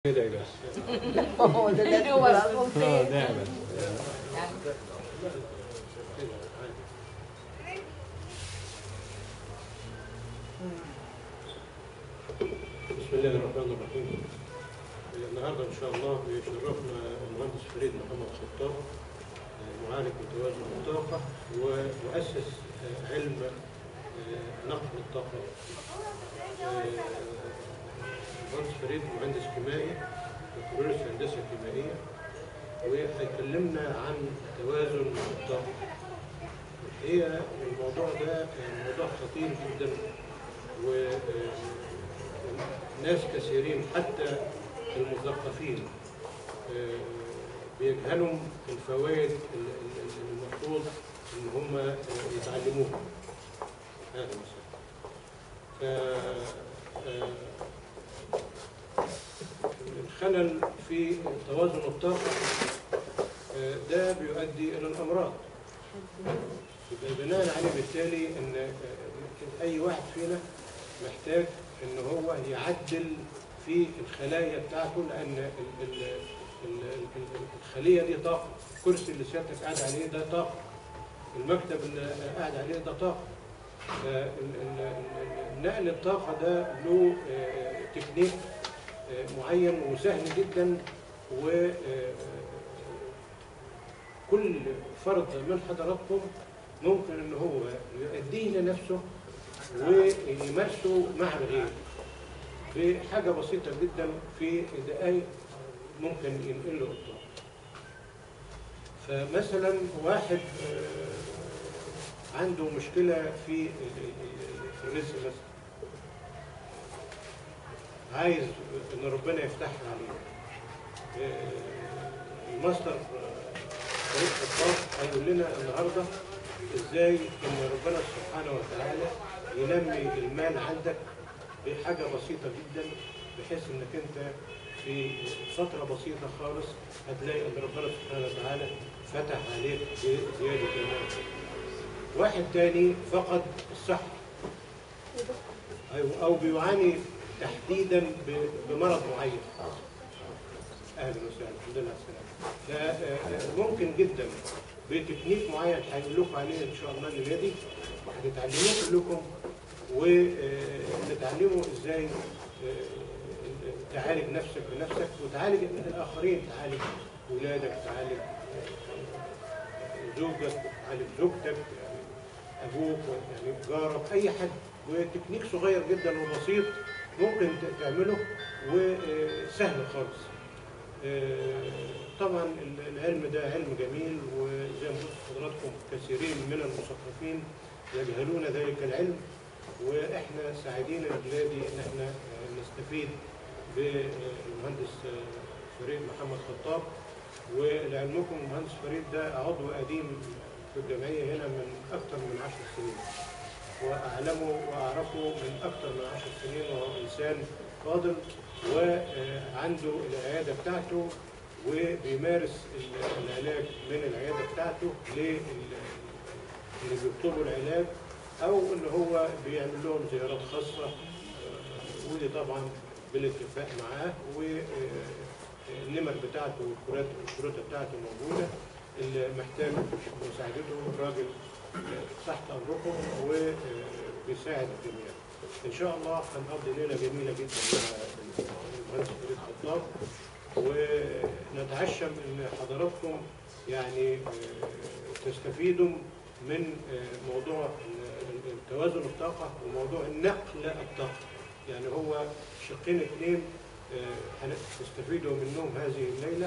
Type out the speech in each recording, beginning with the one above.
ادعي بس هو ده اللي هو الأصل اه فين ادعي بس بسم الله الرحمن الرحيم النهارده ان شاء الله بيشرفنا المهندس فريد محمد خطاب معالج متوازن الطاقه ومؤسس علم نقل الطاقه المهندس فريد مهندس كيميائي بكالوريوس هندسه كيميائيه وهيكلمنا عن توازن الطاقه هي الموضوع ده موضوع خطير جدا وناس كثيرين حتى المثقفين آه، بيجهلوا الفوائد ال- ال- المفروض ان هم يتعلموها هذا مثلا ف آه، الخلل في توازن الطاقة آه، ده بيؤدي إلى الأمراض يبقى بناء عليه بالتالي ان يمكن اي واحد فينا محتاج ان هو يعدل في الخلايا بتاعته لان ال- ال- ال- ال- الخليه دي طاقه الكرسي اللي سيادتك قاعد عليه ده طاقه المكتب اللي قاعد عليه ده طاقه فال- ال- ال- نقل الطاقه ده له آه، تكنيك آه، معين وسهل جدا و آه، كل فرد من حضراتكم ممكن ان هو يؤديه لنفسه ويمارسه مع الغير بحاجة بسيطة جدا في دقائق ممكن ينقل له الطاقة فمثلا واحد آه، عنده مشكلة في ال- ال- ال- في الرزق مثلا عايز ان ربنا يفتحها عليه آه، الماستر آه، فريق الطاق هيقول لنا النهارده ازاي ان ربنا سبحانه وتعالى ينمي المال عندك بحاجه بسيطه جدا بحيث انك انت في فتره بسيطه خالص هتلاقي ان ربنا سبحانه وتعالى فتح عليك بزياده المال. واحد تاني فقد الصحه أو- او بيعاني تحديدا ب- بمرض معين. اهلا وسهلا الحمد لله على السلامه فممكن جدا بتكنيك معين هيقول لكم عليه ان شاء الله الليله دي وهتتعلموه كلكم ونتعلموا ازاي آه، تعالج نفسك بنفسك وتعالج الاخرين تعالج ولادك تعالج زوجك تعالج زوجتك يعني ابوك يعني جارك اي حد وتكنيك صغير جدا وبسيط ممكن ت- تعمله وسهل خالص آه، طبعا ال- العلم ده علم جميل وزي ما قلت حضراتكم كثيرين من المثقفين يجهلون ذلك العلم واحنا سعيدين البلادي ان احنا آه، نستفيد بالمهندس آه، فريد محمد خطاب ولعلمكم المهندس فريد ده عضو قديم في الجمعيه هنا من اكثر من عشر سنين واعلمه واعرفه من اكثر من عشر سنين وهو انسان فاضل وعنده العياده بتاعته وبيمارس ال- العلاج من العياده بتاعته لل- اللي بيطلبوا العلاج او ان هو بيعمل لهم زيارات خاصه آه، ودي طبعا بالاتفاق معاه والنمر بتاعته والكروت الكروته بتاعته موجوده اللي محتاج مساعدته راجل آه، تحت امركم وبيساعد الجميع. ان شاء الله هنقضي ليله جميله جدا مع المهندس فريد خطاب ونتعشم ان حضراتكم يعني آه، تستفيدوا من آه، موضوع ال- ال- توازن الطاقه وموضوع نقل الطاقه يعني هو شقين اثنين آه، هتستفيدوا منهم هذه الليله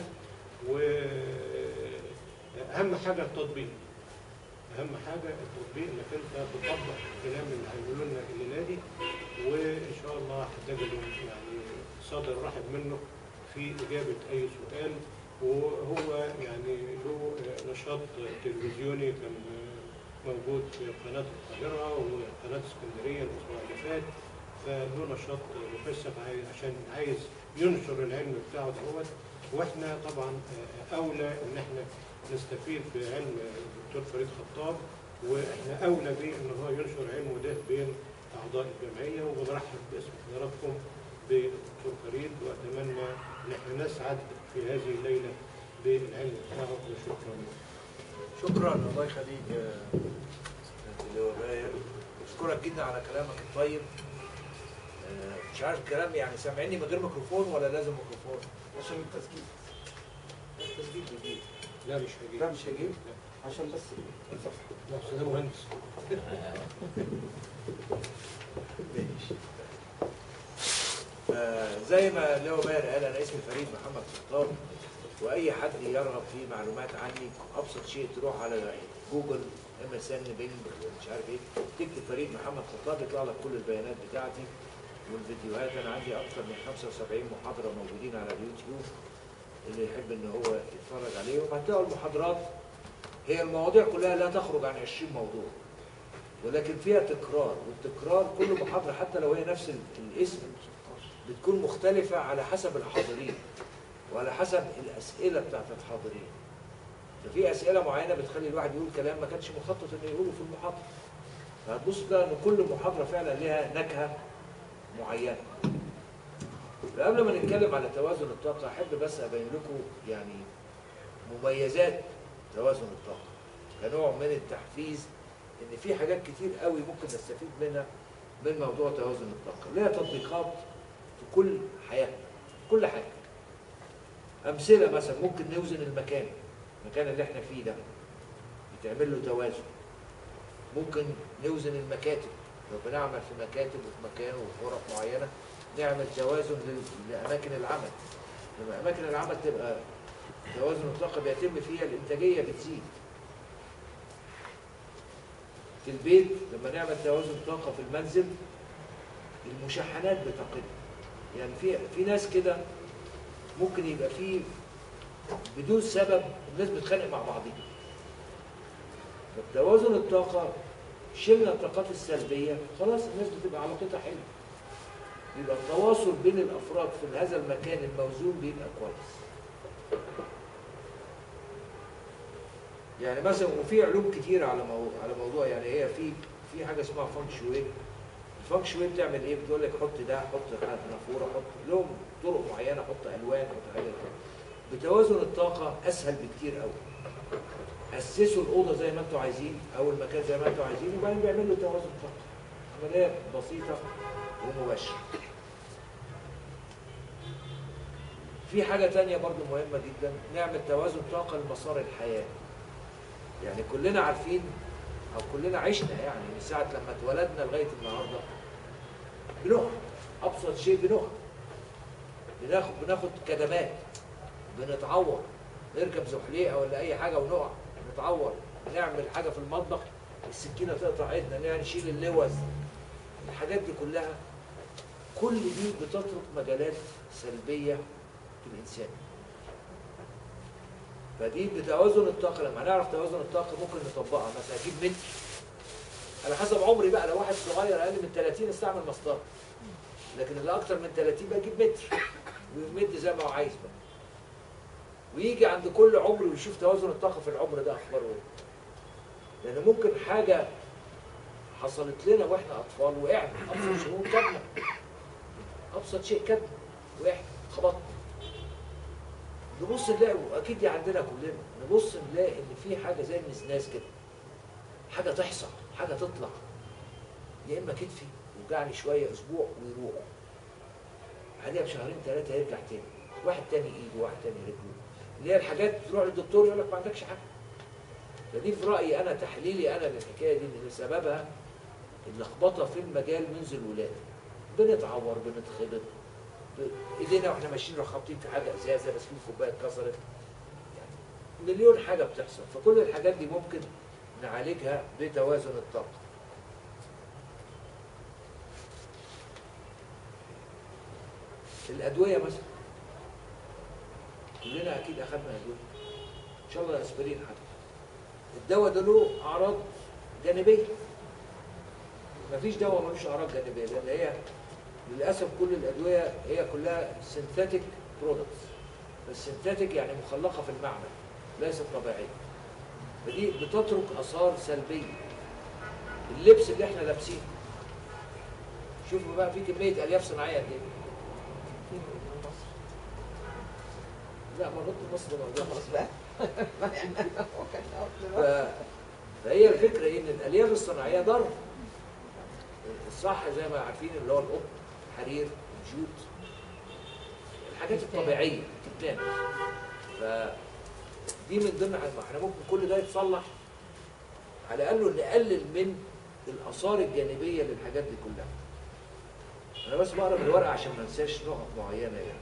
واهم حاجه التطبيق اهم حاجه التطبيق انك انت تطبق الكلام اللي هيقولوا لنا الليله دي وان شاء الله هتجدوا يعني صدر رحب منه في اجابه اي سؤال وهو يعني له نشاط تلفزيوني كان موجود في قناه القاهره وقناه اسكندريه الاسبوع اللي فات فله نشاط مكثف عايز- عشان عايز ينشر العلم بتاعه دوت واحنا طبعا اولى ان احنا نستفيد بعلم الدكتور فريد خطاب واحنا اولى بيه ان هو ينشر علمه ده بين اعضاء الجمعيه وبنرحب باسم حضراتكم بالدكتور فريد واتمنى ان احنا نسعد في هذه الليله بالعلم بتاعه وشكرا شكرا الله يخليك يا استاذ اللواء باير اشكرك جدا على كلامك الطيب آه، مش عارف الكلام يعني سامعني من غير ميكروفون ولا لازم ميكروفون عشان التسجيل تسجيل جديد لا مش هجيب لا مش هجيب لا. عشان بس لا أصل ده مهندس ماشي آه، زي ما اللواء باير قال انا اسمي فريد محمد خطاب واي حد يرغب في معلومات عني ابسط شيء تروح على جوجل ام اس ان بينج مش عارف ايه تكتب فريد محمد خطاب يطلع لك كل البيانات بتاعتي والفيديوهات انا عندي اكثر من 75 محاضره موجودين على اليوتيوب اللي يحب ان هو يتفرج عليهم هتلاقوا المحاضرات هي المواضيع كلها لا تخرج عن 20 موضوع ولكن فيها تكرار والتكرار كل محاضره حتى لو هي نفس ال- الاسم بتكون مختلفه على حسب الحاضرين وعلى حسب الاسئله بتاعت الحاضرين ففي اسئله معينه بتخلي الواحد يقول كلام ما كانش مخطط انه يقوله في المحاضره فهتبص تلاقي ان كل محاضره فعلا لها نكهه معينه قبل ما نتكلم على توازن الطاقه احب بس ابين لكم يعني مميزات توازن الطاقه كنوع من التحفيز ان في حاجات كتير قوي ممكن نستفيد منها من موضوع توازن الطاقه لها تطبيقات في كل حياتنا في كل حاجه امثله مثلا ممكن نوزن المكان المكان اللي احنا فيه ده يتعمل له توازن ممكن نوزن المكاتب لو بنعمل في مكاتب وفي مكان وفي غرف معينه نعمل توازن لل- لاماكن العمل لما اماكن العمل تبقى توازن الطاقه بيتم فيها الانتاجيه بتزيد في البيت لما نعمل توازن طاقه في المنزل المشاحنات بتقل يعني في في ناس كده ممكن يبقى في بدون سبب الناس بتتخانق مع بعضيها فبتوازن الطاقه شلنا الطاقات السلبيه خلاص الناس بتبقى علاقتها حلوه يبقى التواصل بين الافراد في هذا المكان الموزون بيبقى كويس يعني مثلا وفي علوم كتير على موضوع على موضوع يعني هي في في حاجه اسمها فانك شوي الفانك شوي بتعمل ايه بتقول لك حط ده حط نافوره حط لهم طرق معينه حط الوان حط حاجه كده بتوازن الطاقه اسهل بكتير قوي اسسوا الاوضه زي ما انتم عايزين او المكان زي ما انتم عايزين وبعدين بيعملوا توازن طاقه عمليه بسيطه ومباشره في حاجة تانية برضو مهمة جدا نعمل توازن طاقة لمسار الحياة يعني كلنا عارفين أو كلنا عشنا يعني من ساعة لما اتولدنا لغاية النهاردة بنقع أبسط شيء بنقع بناخد بناخد كدمات بنتعور نركب زحليقة ولا أي حاجة ونقع نتعور نعمل حاجة في المطبخ السكينة تقطع ايدنا يعني نشيل اللوز الحاجات دي كلها كل دي بتترك مجالات سلبية في الإنسان فدي بتوازن الطاقة لما نعرف توازن الطاقة ممكن نطبقها مثلا أجيب متر على حسب عمري بقى لو واحد صغير أقل من 30 استعمل مسطرة لكن اللي أكتر من 30 بقى يجيب متر ويمد زي ما هو عايز بقى ويجي عند كل عمر ويشوف توازن الطاقة في العمر ده أخباره إيه لأن ممكن حاجة حصلت لنا واحنا اطفال وقعنا ابسط شيء كدنا ابسط شيء كدنا وقعنا خبطنا نبص نلاقي واكيد دي عندنا كلنا نبص نلاقي ان في حاجه زي النسناس كده حاجه تحصل حاجه تطلع يا اما كتفي وجعني شويه اسبوع ويروح بعديها بشهرين ثلاثه يرجع تاني واحد تاني ايده واحد تاني رجله اللي هي الحاجات تروح للدكتور يقول لك ما عندكش حاجه فدي في رايي انا تحليلي انا للحكايه دي ان سببها اللخبطه في المجال منذ الولاده بنتعور بنتخبط ب- ايدينا واحنا ماشيين نروح خابطين في حاجه ازازه ماسكين كوبايه اتكسرت يعني مليون حاجه بتحصل فكل الحاجات دي ممكن نعالجها بتوازن الطاقه الادويه مثلا كلنا اكيد اخذنا ادويه ان شاء الله اسبرين حتى الدواء ده له اعراض جانبيه مفيش دواء ملوش اعراض جانبيه لان هي للاسف كل الادويه هي كلها سينثيتك برودكتس السينثيتك يعني مخلقه في المعمل ليست طبيعيه فدي بتترك اثار سلبيه اللبس اللي احنا لابسينه شوفوا بقى في كميه الياف صناعيه قد ايه لا ما نط مصر ده موضوع خلاص بقى ما يعني هو كان ف... فهي الفكره ايه ان الالياف الصناعيه ضر الصح زي ما عارفين اللي هو القطن الحرير الجوت الحاجات كتان. الطبيعيه كتان ف دي من ضمن حاجات احنا ممكن كل ده يتصلح على الاقل نقلل من الاثار الجانبيه للحاجات دي كلها انا بس بقرا من الورقه عشان ما انساش نقط معينه يعني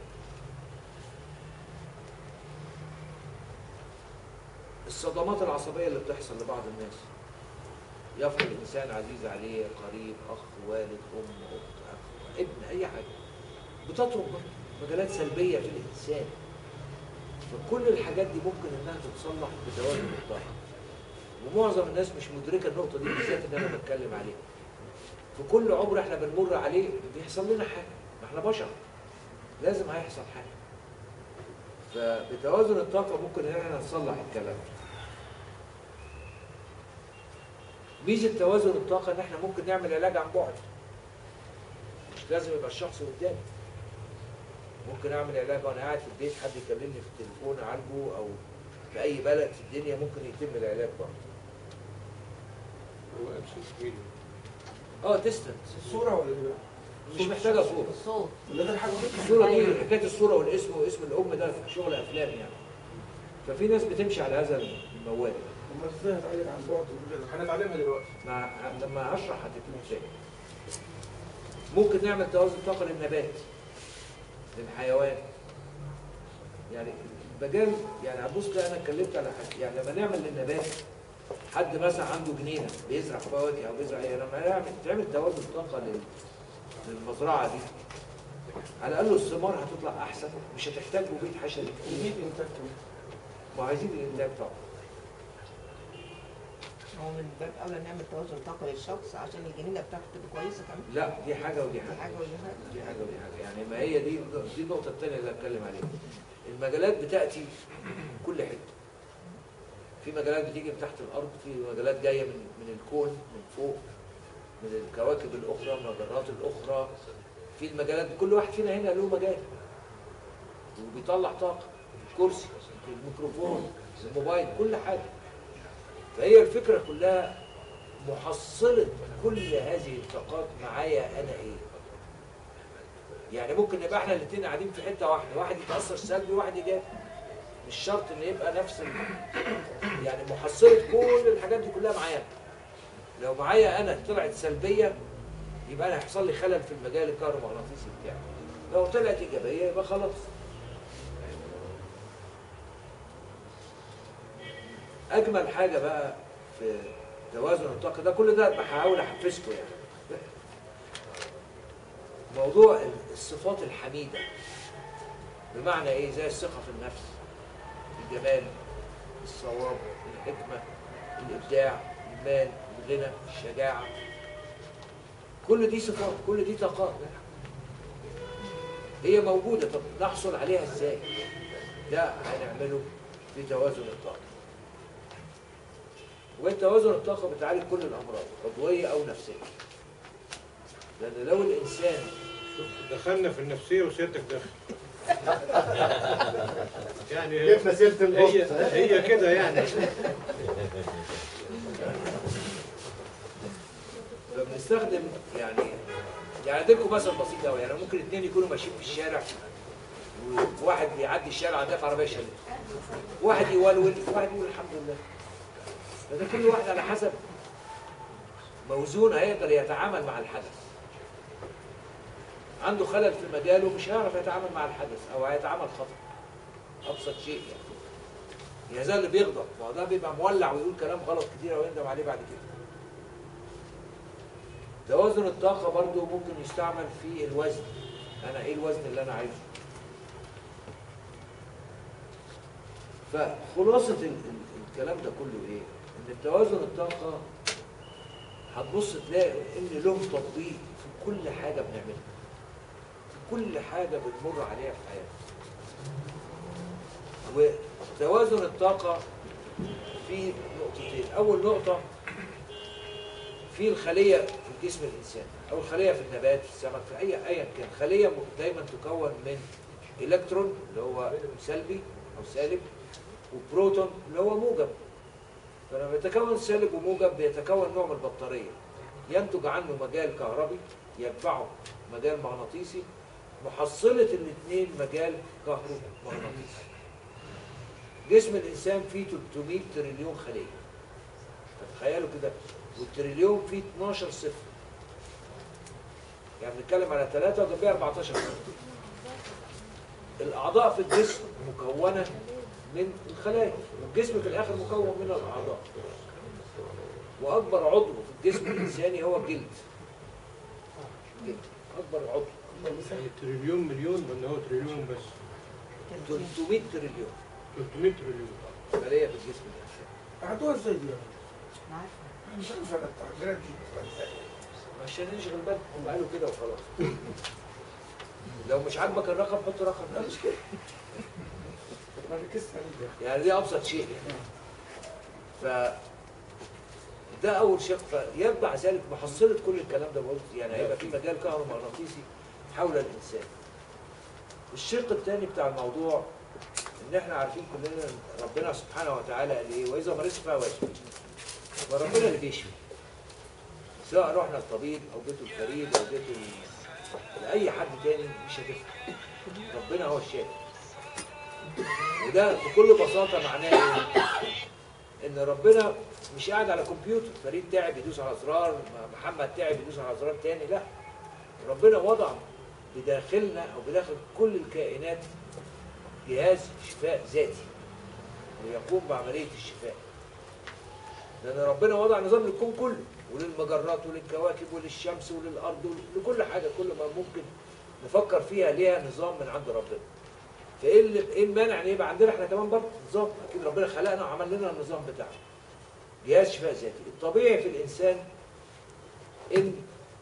الصدمات العصبيه اللي بتحصل لبعض الناس يفقد انسان عزيز عليه قريب اخ والد ام اخت اخ ابن اي حاجه بتطرق مجالات سلبيه في الانسان فكل الحاجات دي ممكن انها تتصلح بتوازن الطاقه ومعظم الناس مش مدركه النقطه دي بالذات اللي انا بتكلم عليها في كل عمر احنا بنمر عليه بيحصل لنا حاجه ما احنا بشر لازم هيحصل حاجه فبتوازن الطاقه ممكن ان احنا نصلح الكلام ده ميزه توازن الطاقه ان احنا ممكن نعمل علاج عن بعد مش لازم يبقى الشخص قدامي ممكن اعمل علاج وانا قاعد في البيت حد يكلمني في التليفون اعالجه او في اي بلد في الدنيا ممكن يتم العلاج برضه هو ابسط فيديو اه ديستنت الصورة ولا ايه؟ مش محتاجه صوره الصوت ولا ده الحاجة الصوره دي حكايه الصوره والاسم واسم الام ده في شغل افلام يعني ففي ناس بتمشي على هذا الموال امال ازاي هتعالج عن بعد وكده؟ هنتعلمها دلوقتي مع لما اشرح هتفهم ازاي ممكن نعمل توازن طاقه للنبات للحيوان يعني المجال يعني هتبص تلاقي انا اتكلمت على حاجه يعني لما نعمل للنبات حد مثلا عنده جنينه بيزرع فواكه او بيزرع ايه لما نعمل تعمل توازن طاقه لل- للمزرعه دي على الاقل الثمار هتطلع احسن مش هتحتاج مبيد حشري كتير يجيب انتاج كمان وعايزين الانتاج طبعا هو من باب اولى نعمل توازن طاقه للشخص عشان الجنينه بتاعته تبقى كويسه كمان لا دي حاجه ودي دي حاجه حاجه ودي حاجه دي حاجه ودي حاجه يعني ما هي دي دي النقطه الثانيه اللي هتكلم عليها المجالات بتاتي من كل حته في مجالات بتيجي من تحت الارض في مجالات جايه من من الكون من فوق من الكواكب الاخرى من المجرات الاخرى في المجالات كل واحد فينا هنا له مجال وبيطلع طاقه الكرسي الميكروفون الموبايل كل حاجه فهي الفكره كلها محصله كل هذه الطاقات معايا انا ايه يعني ممكن نبقى احنا الاثنين قاعدين في حته واحده واحد يتاثر سلبي وواحد ايجابي مش شرط ان يبقى نفس ال... يعني محصله كل الحاجات دي كلها معايا لو معايا انا طلعت سلبيه يبقى انا هيحصل لي خلل في المجال الكهرومغناطيسي بتاعي لو طلعت ايجابيه يبقى خلاص اجمل حاجه بقى في توازن الطاقه ده كل ده بحاول احفزكم يعني موضوع الصفات الحميده بمعنى ايه زي الثقه في النفس الجمال الصواب الحكمه الابداع المال الغنى الشجاعه كل دي صفات كل دي طاقات هي موجوده طب نحصل عليها ازاي ده هنعمله في توازن الطاقه والتوازن الطاقه بتعالج كل الامراض عضويه او نفسيه لان لو الانسان شوف دخلنا في النفسيه وسيادتك داخل يعني جبنا سيرة هي القط هي كده يعني فبنستخدم يعني يعني اديكم مثل بسيط قوي يعني ممكن اثنين يكونوا ماشيين في الشارع وواحد يعدي الشارع عندها في عربيه شلت واحد يولول واحد يقول الحمد لله فده كل واحد على حسب موزون هيقدر يتعامل مع الحدث عنده خلل في مجاله مش هيعرف يتعامل مع الحدث او هيتعامل خطأ ابسط شيء يعني يزال بيغضب ما هو ده بيبقى مولع ويقول كلام غلط كتير ويندم عليه بعد كده توازن الطاقة برضو ممكن يستعمل في الوزن أنا إيه الوزن اللي أنا عايزه فخلاصة ال- ال- الكلام ده كله إيه؟ إن التوازن الطاقة هتبص تلاقي إن له تطبيق في كل حاجة بنعملها في كل حاجة بنمر عليها في حياتنا وتوازن الطاقة في نقطتين أول نقطة في الخلية في جسم الإنسان أو الخلية في النبات في السمك في أي أيا كان خلية م- دايما تكون من إلكترون اللي هو سلبي او سالب وبروتون اللي هو موجب فلما بيتكون سالب وموجب بيتكون نوع من البطاريه ينتج عنه مجال كهربي يدفعه مجال مغناطيسي محصله الاثنين مجال كهرومغناطيسي جسم الانسان فيه 300 تريليون خليه فتخيلوا كده والتريليون فيه 12 صفر يعني بنتكلم على 3 وجنبها 14 صفر الاعضاء في الجسم مكونه من الخلايا والجسم في الاخر مكون من الاعضاء واكبر عضو في الجسم الانساني هو الجلد الجلد اكبر عضو يعني تريليون مليون ولا هو تريليون بس 300 تريليون 300 تريليون خليه في الجسم الانساني عدوها ازاي دي؟ عارفة مش عارف انا التعبيرات دي عشان نشغل بالك هم قالوا كده وخلاص لو مش عاجبك الرقم حط رقم لا مش كده ما ركزت عليه ده يعني دي ابسط شيء يعني. ف ده اول شق فيتبع ذلك محصله كل الكلام ده قلت يعني هيبقى في مجال كهرومغناطيسي حول الانسان الشق الثاني بتاع الموضوع ان احنا عارفين كلنا إن ربنا سبحانه وتعالى قال ايه واذا مرضت فهو يشفي فربنا اللي بيشفي سواء رحنا الطبيب او جيت الفريد او جيت ال- لاي حد تاني مش هتفرق ربنا هو الشافي وده بكل بساطه معناه ايه؟ ان ربنا مش قاعد على كمبيوتر فريد تعب يدوس على زرار محمد تعب يدوس على زرار تاني لا ربنا وضع بداخلنا او بداخل كل الكائنات جهاز شفاء ذاتي ويقوم بعمليه الشفاء لان ربنا وضع نظام للكون كله وللمجرات وللكواكب وللشمس وللارض ولكل حاجه كل ما ممكن نفكر فيها ليها نظام من عند ربنا فايه اللي ايه المانع ان يبقى عندنا احنا كمان برضه نظام اكيد ربنا خلقنا وعمل لنا النظام بتاعنا جهاز شفاء ذاتي الطبيعي في الانسان ان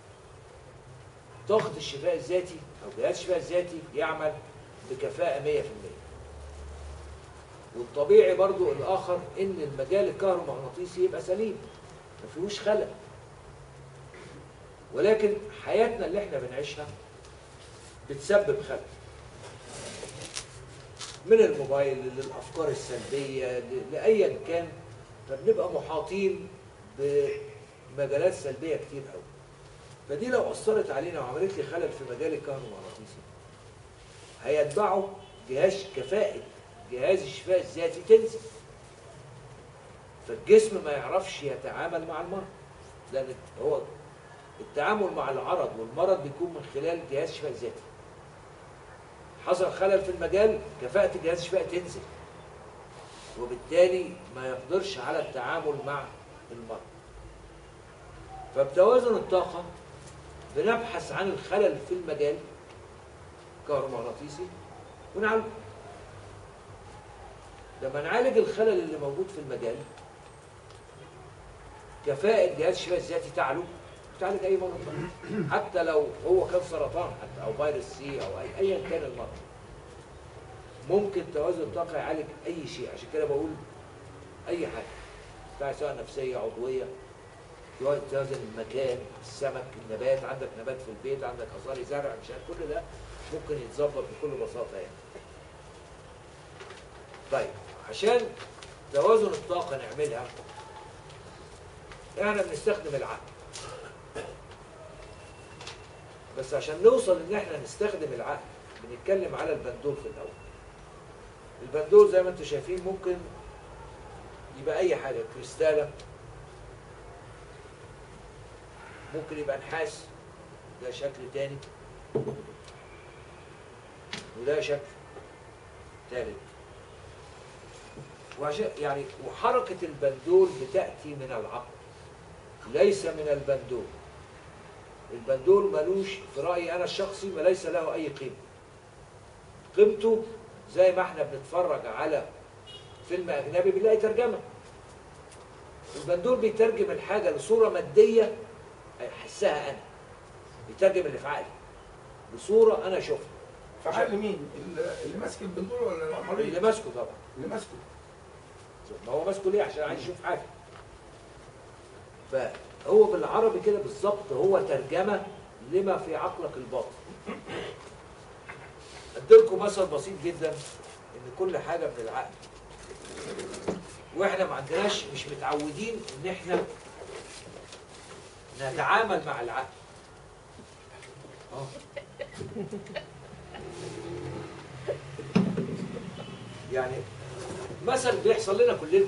طاقه الشفاء الذاتي او جهاز الشفاء الذاتي يعمل بكفاءه 100% والطبيعي برضو الاخر ان المجال الكهرومغناطيسي يبقى سليم ما فيهوش خلل ولكن حياتنا اللي احنا بنعيشها بتسبب خلل من الموبايل للافكار السلبيه ل- لايا كان فبنبقى محاطين بمجالات سلبيه كتير قوي فدي لو اثرت علينا وعملت لي خلل في مجال الكهرومغناطيسي هيتبعه جهاز كفاءه جهاز الشفاء الذاتي تنزل فالجسم ما يعرفش يتعامل مع المرض لان هو التعامل مع العرض والمرض بيكون من خلال جهاز الشفاء الذاتي حصل خلل في المجال كفاءة جهاز الشفاء تنزل وبالتالي ما يقدرش على التعامل مع المرض فبتوازن الطاقة بنبحث عن الخلل في المجال كهرومغناطيسي ونعالجه لما نعالج الخلل اللي موجود في المجال كفاءة جهاز الشفاء الذاتي تعلو تعالج أي مرض بقى. حتى لو هو كان سرطان حتى أو فيروس سي أو أي أيا كان المرض ممكن توازن الطاقة يعالج أي شيء عشان كده بقول أي حاجة بتاع سواء نفسية عضوية سواء توازن المكان السمك النبات عندك نبات في البيت عندك أزهار زرع مش عارف كل ده ممكن يتظبط بكل بساطة يعني طيب عشان توازن الطاقة نعملها احنا بنستخدم العقل بس عشان نوصل ان احنا نستخدم العقل بنتكلم على البندول في الاول البندول زي ما انتم شايفين ممكن يبقى اي حاجه كريستاله ممكن يبقى نحاس ده شكل تاني وده شكل تالت وعشان يعني وحركة البندول بتأتي من العقل ليس من البندول البندول ملوش في رأيي أنا الشخصي ما ليس له أي قيمة قيمته زي ما احنا بنتفرج على فيلم أجنبي بنلاقي ترجمة البندول بيترجم الحاجة لصورة مادية أحسها أنا بيترجم اللي في عقلي لصورة أنا أشوفها فعقل مين؟ اللي اللي ماسك البندول ولا اللي المريض؟ ماسكه طبعا اللي ماسكه ما هو ماسكه ليه عشان عايز يشوف حاجه فهو بالعربي كده بالظبط هو ترجمه لما في عقلك الباطن اديلكم مثل بسيط جدا ان كل حاجه من العقل واحنا ما عندناش مش متعودين ان احنا نتعامل مع العقل اه يعني مثل بيحصل لنا كلنا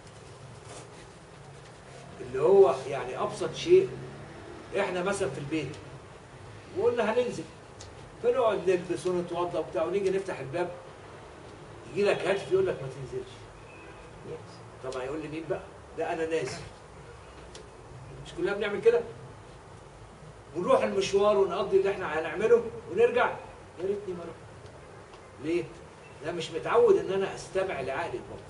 اللي هو يعني ابسط شيء احنا مثلا في البيت وقلنا هننزل فنقعد نلبس ونتوضى وبتاع ونيجي نفتح الباب يجي لك هاتف يقول لك ما تنزلش طب هيقول لي مين بقى؟ ده انا نازل مش كلنا بنعمل كده؟ ونروح المشوار ونقضي اللي احنا هنعمله ونرجع يا ريتني ما رحت ليه؟ انا مش متعود ان انا استمع لعقلي الباطن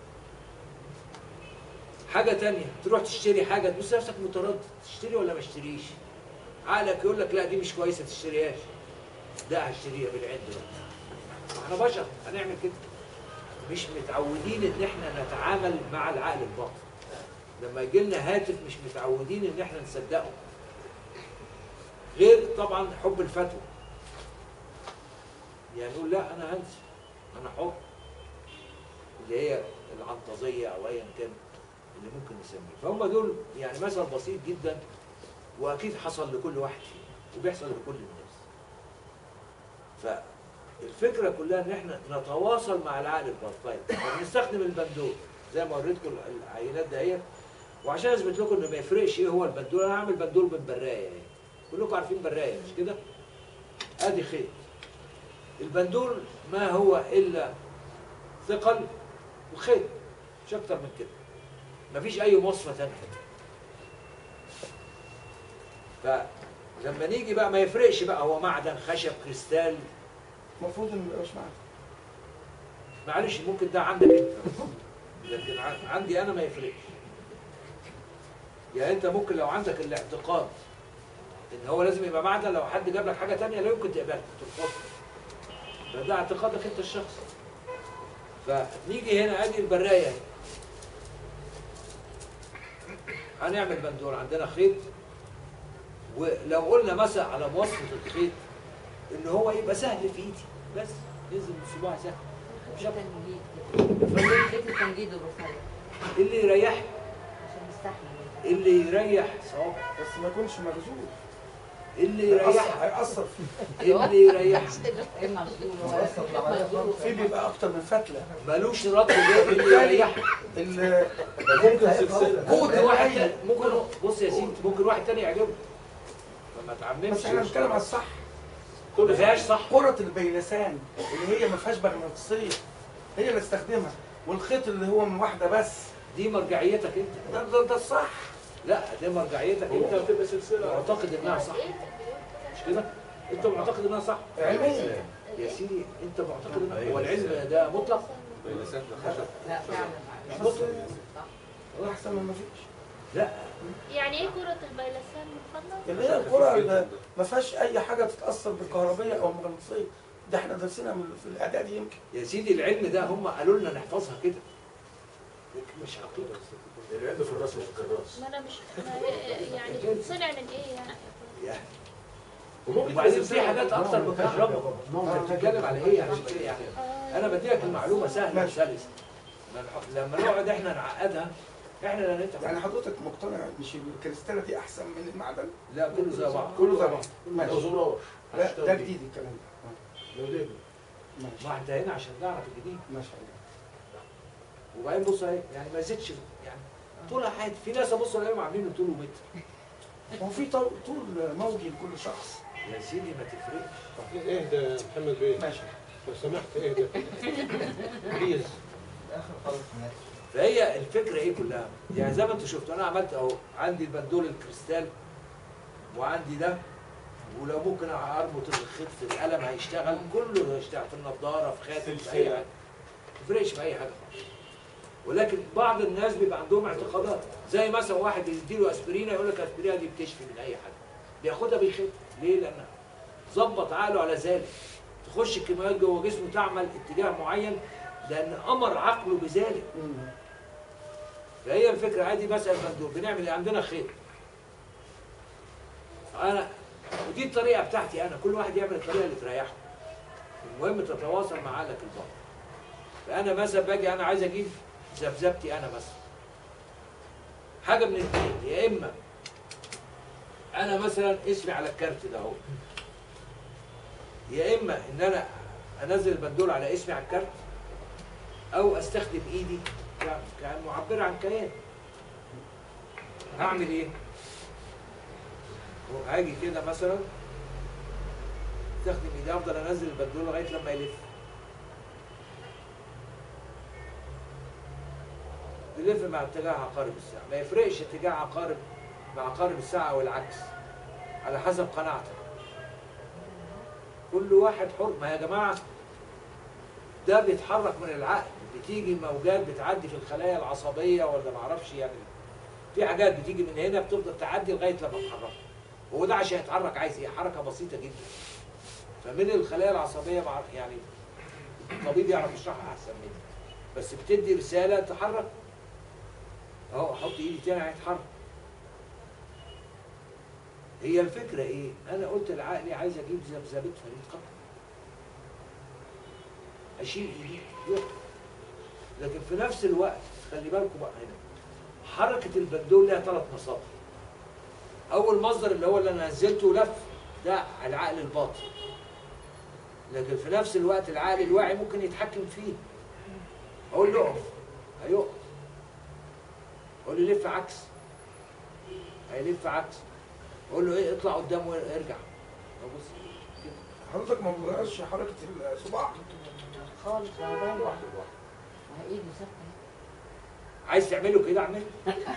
حاجة تانية تروح تشتري حاجة تبص نفسك متردد تشتري ولا ما اشتريش عقلك يقول لك لا دي مش كويسة تشتريهاش ده هشتريها بالعد بقى. ما احنا بشر هنعمل كده مش متعودين ان احنا نتعامل مع العقل الباطن لما يجي لنا هاتف مش متعودين ان احنا نصدقه غير طبعا حب الفتوى يعني نقول لا انا هنسى انا حر اللي هي العنطزيه او ايا كان اللي ممكن نسميه فهم دول يعني مثل بسيط جدا واكيد حصل لكل واحد فينا وبيحصل لكل الناس فالفكره كلها ان احنا نتواصل مع العقل الباطن طيب بنستخدم البندول زي ما وريتكم العينات دهيت وعشان اثبت لكم ان ما يفرقش ايه هو البندول انا هعمل بندول من برايه يعني كلكم عارفين برايه مش كده؟ ادي خيط البندول ما هو الا ثقل وخيط مش اكتر من كده مفيش اي مواصفه ثانيه فلما نيجي بقى ما يفرقش بقى هو معدن خشب كريستال المفروض انه ميبقاش معاك معلش ممكن ده عندك انت لكن ع- عندي انا ما يفرقش يعني انت ممكن لو عندك الاعتقاد ان هو لازم يبقى معدن لو حد جاب لك حاجه تانية لا يمكن تقبلها ترفضها فده اعتقادك انت الشخصي فنيجي هنا ادي البرايه اهي هنعمل بندول عندنا خيط ولو قلنا مثلا على مواصفه الخيط ان هو يبقى سهل في ايدي بس ينزل من صباعي سهل مش أكتر. فكرة تمديد الرفاية اللي يريحك عشان نستحمل اللي يريح صوابع بس ما يكونش مغزول اللي هيأثر يريحك هيأثر فيه اللي يريحك ايه مصدوم فيه بيبقى اكتر من فتله ملوش رد غير اللي يريحك ال- ممكن سلسله ممكن واحد تاني ممكن بص يا سيدي ممكن واحد تاني يعجبه فما تعممش بس احنا بنتكلم على الصح ما فيهاش صح كرة البيلسان اللي هي ما فيهاش مغناطيسية هي اللي استخدمها والخيط اللي هو من واحدة بس دي مرجعيتك انت ده ده, ده الصح لا دي مرجعيتك انت تبقى سلسله معتقد انها صح مش كده انت معتقد انها صح علميا يا سيدي انت معتقد انها هو العلم ده مطلق لا فعلا مش مطلق والله احسن من ما فيش لا يعني ايه كرة البيلسان من فضلك؟ اللي هي الكرة اللي ما فيهاش أي حاجة تتأثر بالكهربية أو مغناطيسية ده احنا درسنا من في الإعداد يمكن يا سيدي العلم ده هم قالوا لنا نحفظها كده لكن مش حقيقة العلم في الراس مش في الراس ما انا مش ما يعني بتصنع من ايه يعني؟ يعني وبعدين في حاجات اكتر من الكهرباء انت بتتكلم على ايه يعني يعني آه، انا بديلك المعلومه سهله ماشي. وسلسه ما نح- لما نقعد احنا نعقدها احنا لا نتعب يعني حضرتك مقتنع مش الكريستالة دي أحسن من المعدن؟ لا كله زي بعض كله زي بعض ما ماشي زرار لا ده جديد الكلام ده لو ده ماشي ما انت هنا عشان تعرف الجديد ماشي وبعدين بص اهي يعني ما زادش يعني طولها عادي في ناس ابص الاقيهم عاملين طوله متر هو في طول طول موجي لكل شخص يا سيدي ما تفرقش اهدى يا محمد بيه ماشي لو سمحت اهدى بليز فهي الفكره ايه كلها يعني زي ما انتوا شفتوا انا عملت اهو عندي البندول الكريستال وعندي ده ولو ممكن اربط الخيط في القلم هيشتغل كله هيشتغل في النضاره في خاتم في اي حاجه ما تفرقش في اي حاجه خالص ولكن بعض الناس بيبقى عندهم اعتقادات زي مثلا واحد يديله اسبرينه يقول لك اسبرينه دي بتشفي من اي حاجه بياخدها بيخف ليه؟ لان ظبط عقله على ذلك تخش الكيماويات جوه جسمه تعمل اتجاه معين لان امر عقله بذلك مم. فهي الفكره عادي مساله مندوب بنعمل ايه عندنا خيط انا ودي الطريقه بتاعتي انا كل واحد يعمل الطريقه اللي تريحه المهم تتواصل مع عقلك الباطن فانا مثلا باجي انا عايز اجيب ذبذبتي انا مثلا حاجه من الاثنين يا اما انا مثلا اسمي على الكارت ده اهو يا اما ان انا انزل البندول على اسمي على الكارت او استخدم ايدي ك- كمعبره عن كيان هعمل ايه هاجي كده مثلا استخدم ايدي افضل انزل البندول لغايه لما يلف يلف مع اتجاه عقارب الساعه ما يفرقش اتجاه عقارب مع عقارب الساعه او العكس على حسب قناعتك كل واحد حر ما يا جماعه ده بيتحرك من العقل بتيجي موجات بتعدي في الخلايا العصبيه ولا ما اعرفش يعني في حاجات بتيجي من هنا بتفضل تعدي لغايه لما تتحرك هو ده عشان يتحرك عايز ايه حركه بسيطه جدا فمن الخلايا العصبيه مع يعني الطبيب يعرف يشرحها احسن مني بس بتدي رساله تحرك اهو احط ايدي تاني هيتحرك هي الفكره ايه انا قلت لعقلي عايز اجيب ذبذبه فريد قطر اشيل ايدي يقف لكن في نفس الوقت خلي بالكم بقى هنا حركه البندول لها ثلاث مصادر اول مصدر اللي هو اللي انا نزلته لف ده العقل الباطن لكن في نفس الوقت العقل الواعي ممكن يتحكم فيه اقول له اقف هيقف اقول له لف عكس هيلف عكس اقول له ايه اطلع قدام وارجع ابص كده حضرتك ما بتغيرش حركه الصباع خالص يا بابا لوحده لوحده ما هي ايدي ثابته عايز تعمله كده اعمله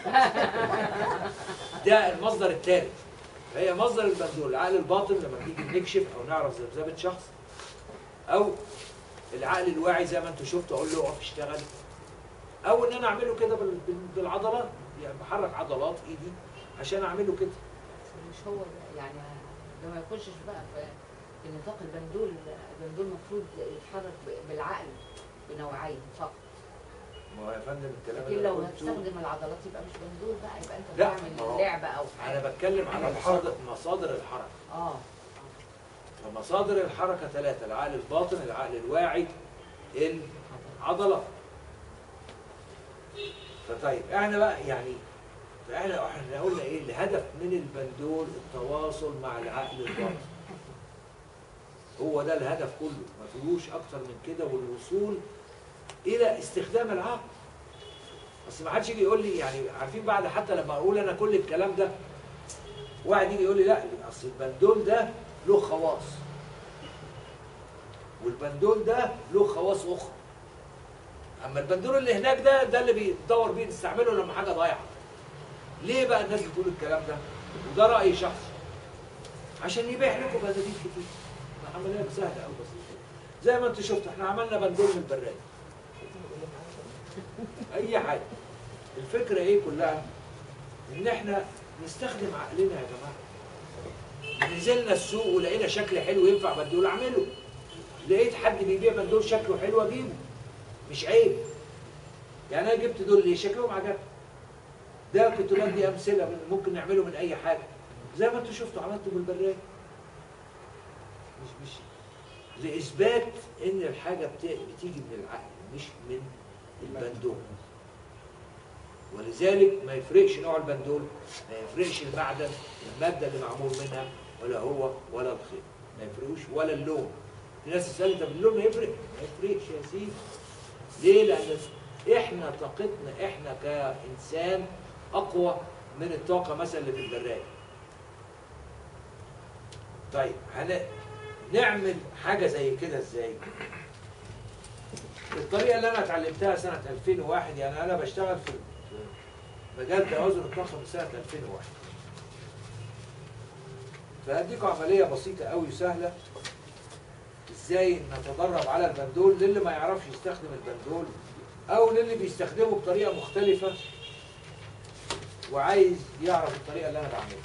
ده المصدر الثالث هي مصدر البندول العقل الباطن لما بنيجي نكشف او نعرف ذبذبه شخص او العقل الواعي زي ما انتم شفتوا اقول له اقف اشتغل او ان انا اعمله كده بال- بال- بالعضلات يعني بحرك عضلات ايدي عشان اعمله كده مش هو ده يعني ده ما يخشش بقى في في نطاق البندول البندول المفروض يتحرك ب- بالعقل بنوعين فقط ما هو يا فندم الكلام لكن اللي لو أنا قلته هتستخدم العضلات يبقى مش بندول بقى يبقى انت لا، ما بتعمل هو لعبه او حاجه انا بتكلم على مصادر مصادر الحركه اه فمصادر الحركة ثلاثة العقل الباطن العقل الواعي العضلة فطيب احنا بقى يعني فاحنا احنا قلنا ايه الهدف من البندول التواصل مع العقل الباطن هو ده الهدف كله ما فيهوش اكتر من كده والوصول الى استخدام العقل بس ما حدش يجي يقول لي يعني عارفين بعد حتى لما اقول انا كل الكلام ده واحد يجي يقول لي لا اصل البندول ده له خواص والبندول ده له خواص اخرى اما البندول اللي هناك ده ده اللي بيدور بيه نستعمله لما حاجه ضايعه ليه بقى الناس بتقول الكلام ده وده راي شخصي عشان يبيع لكم بناديل كتير عمليه سهله قوي بسيطه زي ما انتوا شفتوا احنا عملنا بندول من البراد اي حاجه الفكره ايه كلها ان احنا نستخدم عقلنا يا جماعه نزلنا السوق ولقينا شكل حلو ينفع بندول اعمله لقيت حد بيبيع بندول شكله حلو اجيبه مش عيب يعني انا جبت دول ليه شكلهم عجبني ده كنت بدي امثله من ممكن نعمله من اي حاجه زي ما انتوا شفتوا عملته بالبراد مش مش لاثبات ان الحاجه بت- بتيجي من العقل مش من البندول ولذلك ما يفرقش نوع البندول ما يفرقش المعدن الماده اللي معمول منها ولا هو ولا الخيط ما يفرقوش ولا اللون في ناس تسالني طب اللون يفرق ما يفرقش يا سيدي ليه لان احنا طاقتنا احنا كانسان اقوى من الطاقه مثلا اللي في البراد طيب هن... نعمل حاجه زي كده ازاي الطريقه اللي انا اتعلمتها سنه 2001 يعني انا بشتغل في مجال توازن الطاقه من سنه 2001 فهديكم عمليه بسيطه قوي وسهله ازاي نتدرب على البندول للي ما يعرفش يستخدم البندول او للي بيستخدمه بطريقه مختلفه وعايز يعرف الطريقه اللي انا بعملها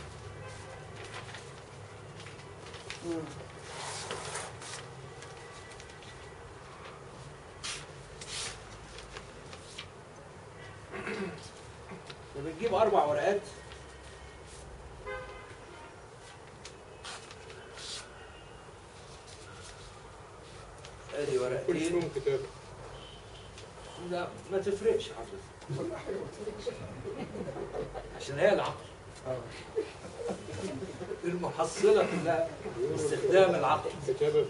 بنجيب اربع ورقات ادي ورقتين كل فيهم كتاب لا ما تفرقش حضرتك كل حاجه قلت عشان هي العقل اه المحصله كلها استخدام العقل كتابة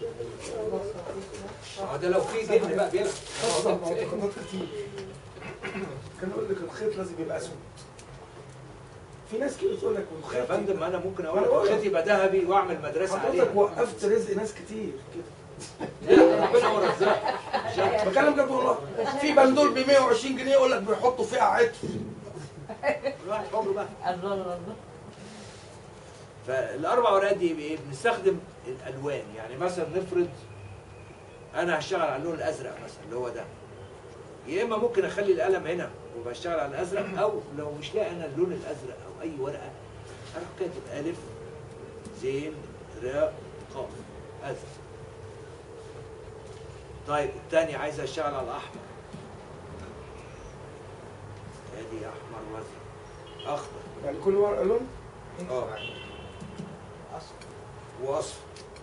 هو ده لو في جن بقى بيلعب حصل معتقدات كتير كان يقول لك الخيط لازم يبقى اسود في ناس كده تقول لك يا والخيط فندم ما انا ممكن اقول أنا لك بقول لك. خيط يبقى ذهبي واعمل مدرسه عليه حضرتك وقفت رزق ناس كتير كده لا ربنا هو الرزاق بكلم جد والله في بندول ب 120 جنيه يقول لك بيحطوا فيها عطر الواحد حر بقى الله الله الله فالاربع ورقات دي ايه بنستخدم الالوان يعني مثلا نفرض انا هشتغل على اللون الازرق مثلا اللي هو ده يا اما ممكن اخلي القلم هنا وبشتغل على الازرق او لو مش لاقي انا اللون الازرق او اي ورقه اروح كاتب الف زين راء قاف ازرق طيب الثاني عايز اشتغل على الاحمر ادي احمر وازرق اخضر يعني كل ورقه لون اه واصفر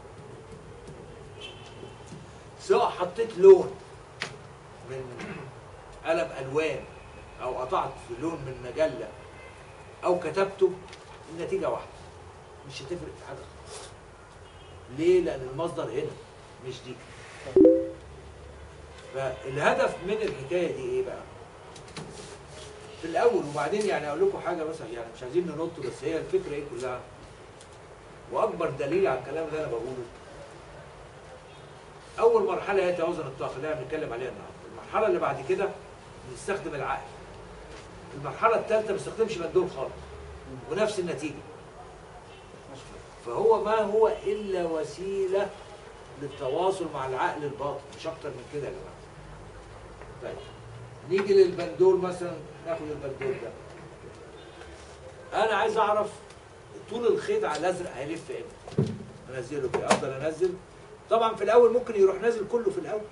سواء حطيت لون من قلم الوان او قطعت في لون من مجله او كتبته النتيجه واحده مش هتفرق في حاجه خالص ليه لان المصدر هنا مش دي فالهدف من الحكايه دي ايه بقى في الاول وبعدين يعني اقول لكم حاجه مثلا يعني مش عايزين ننط بس هي الفكره ايه كلها واكبر دليل على الكلام اللي انا بقوله اول مرحله هي توازن الطاقه اللي احنا بنتكلم عليها النهارده المرحله اللي بعد كده بنستخدم العقل المرحله الثالثه ما بنستخدمش مندول خالص ونفس النتيجه فهو ما هو الا وسيله للتواصل مع العقل الباطن مش اكتر من كده يا جماعه طيب نيجي للبندول مثلا ناخد البندول ده انا عايز اعرف طول الخيط على الازرق هيلف امتى انزله كده افضل انزل طبعا في الاول ممكن يروح نازل كله في الاول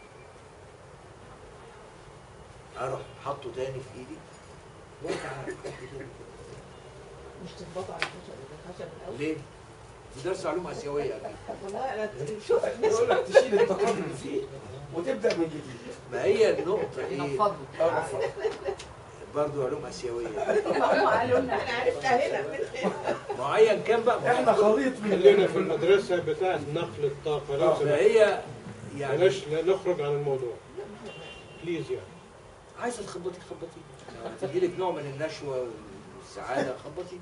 اروح حاطه تاني في ايدي وارجع حاطه تاني. مش تخبطوا على الخشب الخشب الاول ليه؟ في درس علوم اسيويه اكيد والله انا شوف يقول لك تشيل التقاطع اللي فيه وتبدا من جديد ما هي النقطه ايه؟ نفضوا اه برضه علوم اسيويه هم قالوا لنا انا عرفتها هنا من هنا ما ايا كان بقى ما احنا خليط من خلينا في المدرسة بتاعت نقل الطاقة لو سمحت فهي يعني بلاش نخرج عن الموضوع بليز يعني عايزه تخبطي خبطي تدي لك نوع من النشوه والسعاده خبطي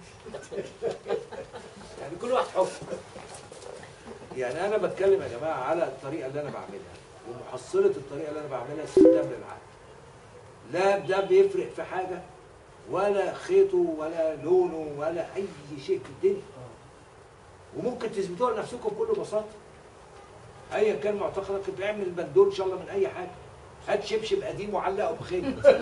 يعني كل واحد حر يعني انا بتكلم يا جماعه على الطريقه اللي انا بعملها ومحصله الطريقه اللي انا بعملها استخدام للعقل لا ده بيفرق في حاجه ولا خيطه ولا لونه ولا اي شيء في الدنيا وممكن تثبتوها لنفسكم بكل بساطه ايا كان معتقدك بيعمل بندول ان شاء الله من اي حاجه هات شبشب قديم وعلقه بخيط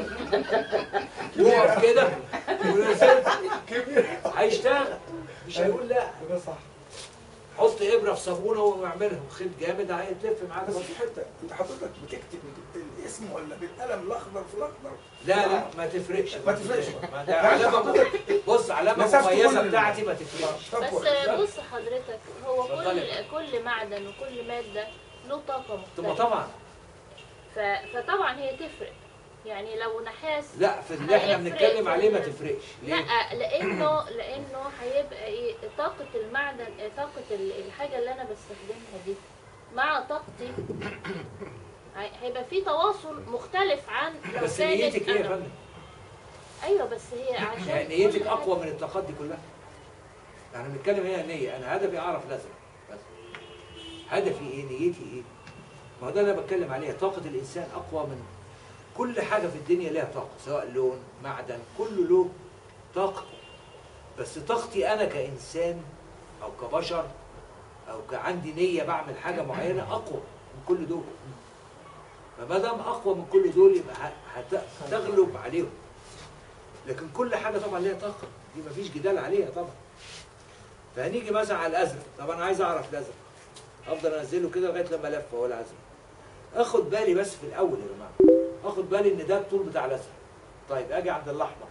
يقف كده ونزلت هيشتغل مش هيقول لا ده صح حط ابره في صابونه واعملها خيط جامد هيتلف معاك بس في حته انت حضرتك بتكتب الاسم ولا بالقلم الاخضر في الاخضر لا لا ما تفرقش ما تفرقش. ما ده علامه بص علامه مسافة مميزه كل- بتاعتي ما تفرقش طب بس كويس. بص حضرتك هو كل اتفضلي. كل معدن وكل ماده له طاقه ثم مختلفه طبعا ف... فطبعا هي تفرق يعني لو نحاس لا في اللي احنا هيفرق بنتكلم في عليه ما ال- تفرقش لا ليه؟ لانه لانه هيبقى ايه طاقه المعدن طاقه ال- الحاجه اللي انا بستخدمها دي مع طاقتي هي- هيبقى في تواصل مختلف عن لو بس كانت نيتك ايه يا أنا- فندم؟ ايوه بس هي عشان يعني كل نيتك حاجة- اقوى من الطاقات دي كلها يعني بنتكلم هنا نيه انا هدفي اعرف الازرق بس هدفي ايه نيتي ايه ما هو ده اللي انا بتكلم عليه طاقه الانسان اقوى من كل حاجه في الدنيا لها طاقه سواء لون معدن كله له طاقه بس طاقتي انا كانسان او كبشر او كعندي نيه بعمل حاجه معينه اقوى من كل دول فما دام اقوى من كل دول يبقى ه- هت- هتغلب عليهم لكن كل حاجه طبعا ليها طاقه دي مفيش جدال عليها طبعا فهنيجي مثلا على الازرق طب انا عايز اعرف الازرق افضل انزله كده لغايه لما الف هو الازرق اخد بالي بس في الاول يا جماعه اخد بالي ان ده الطول بتاع الازرق طيب اجي عند الاحمر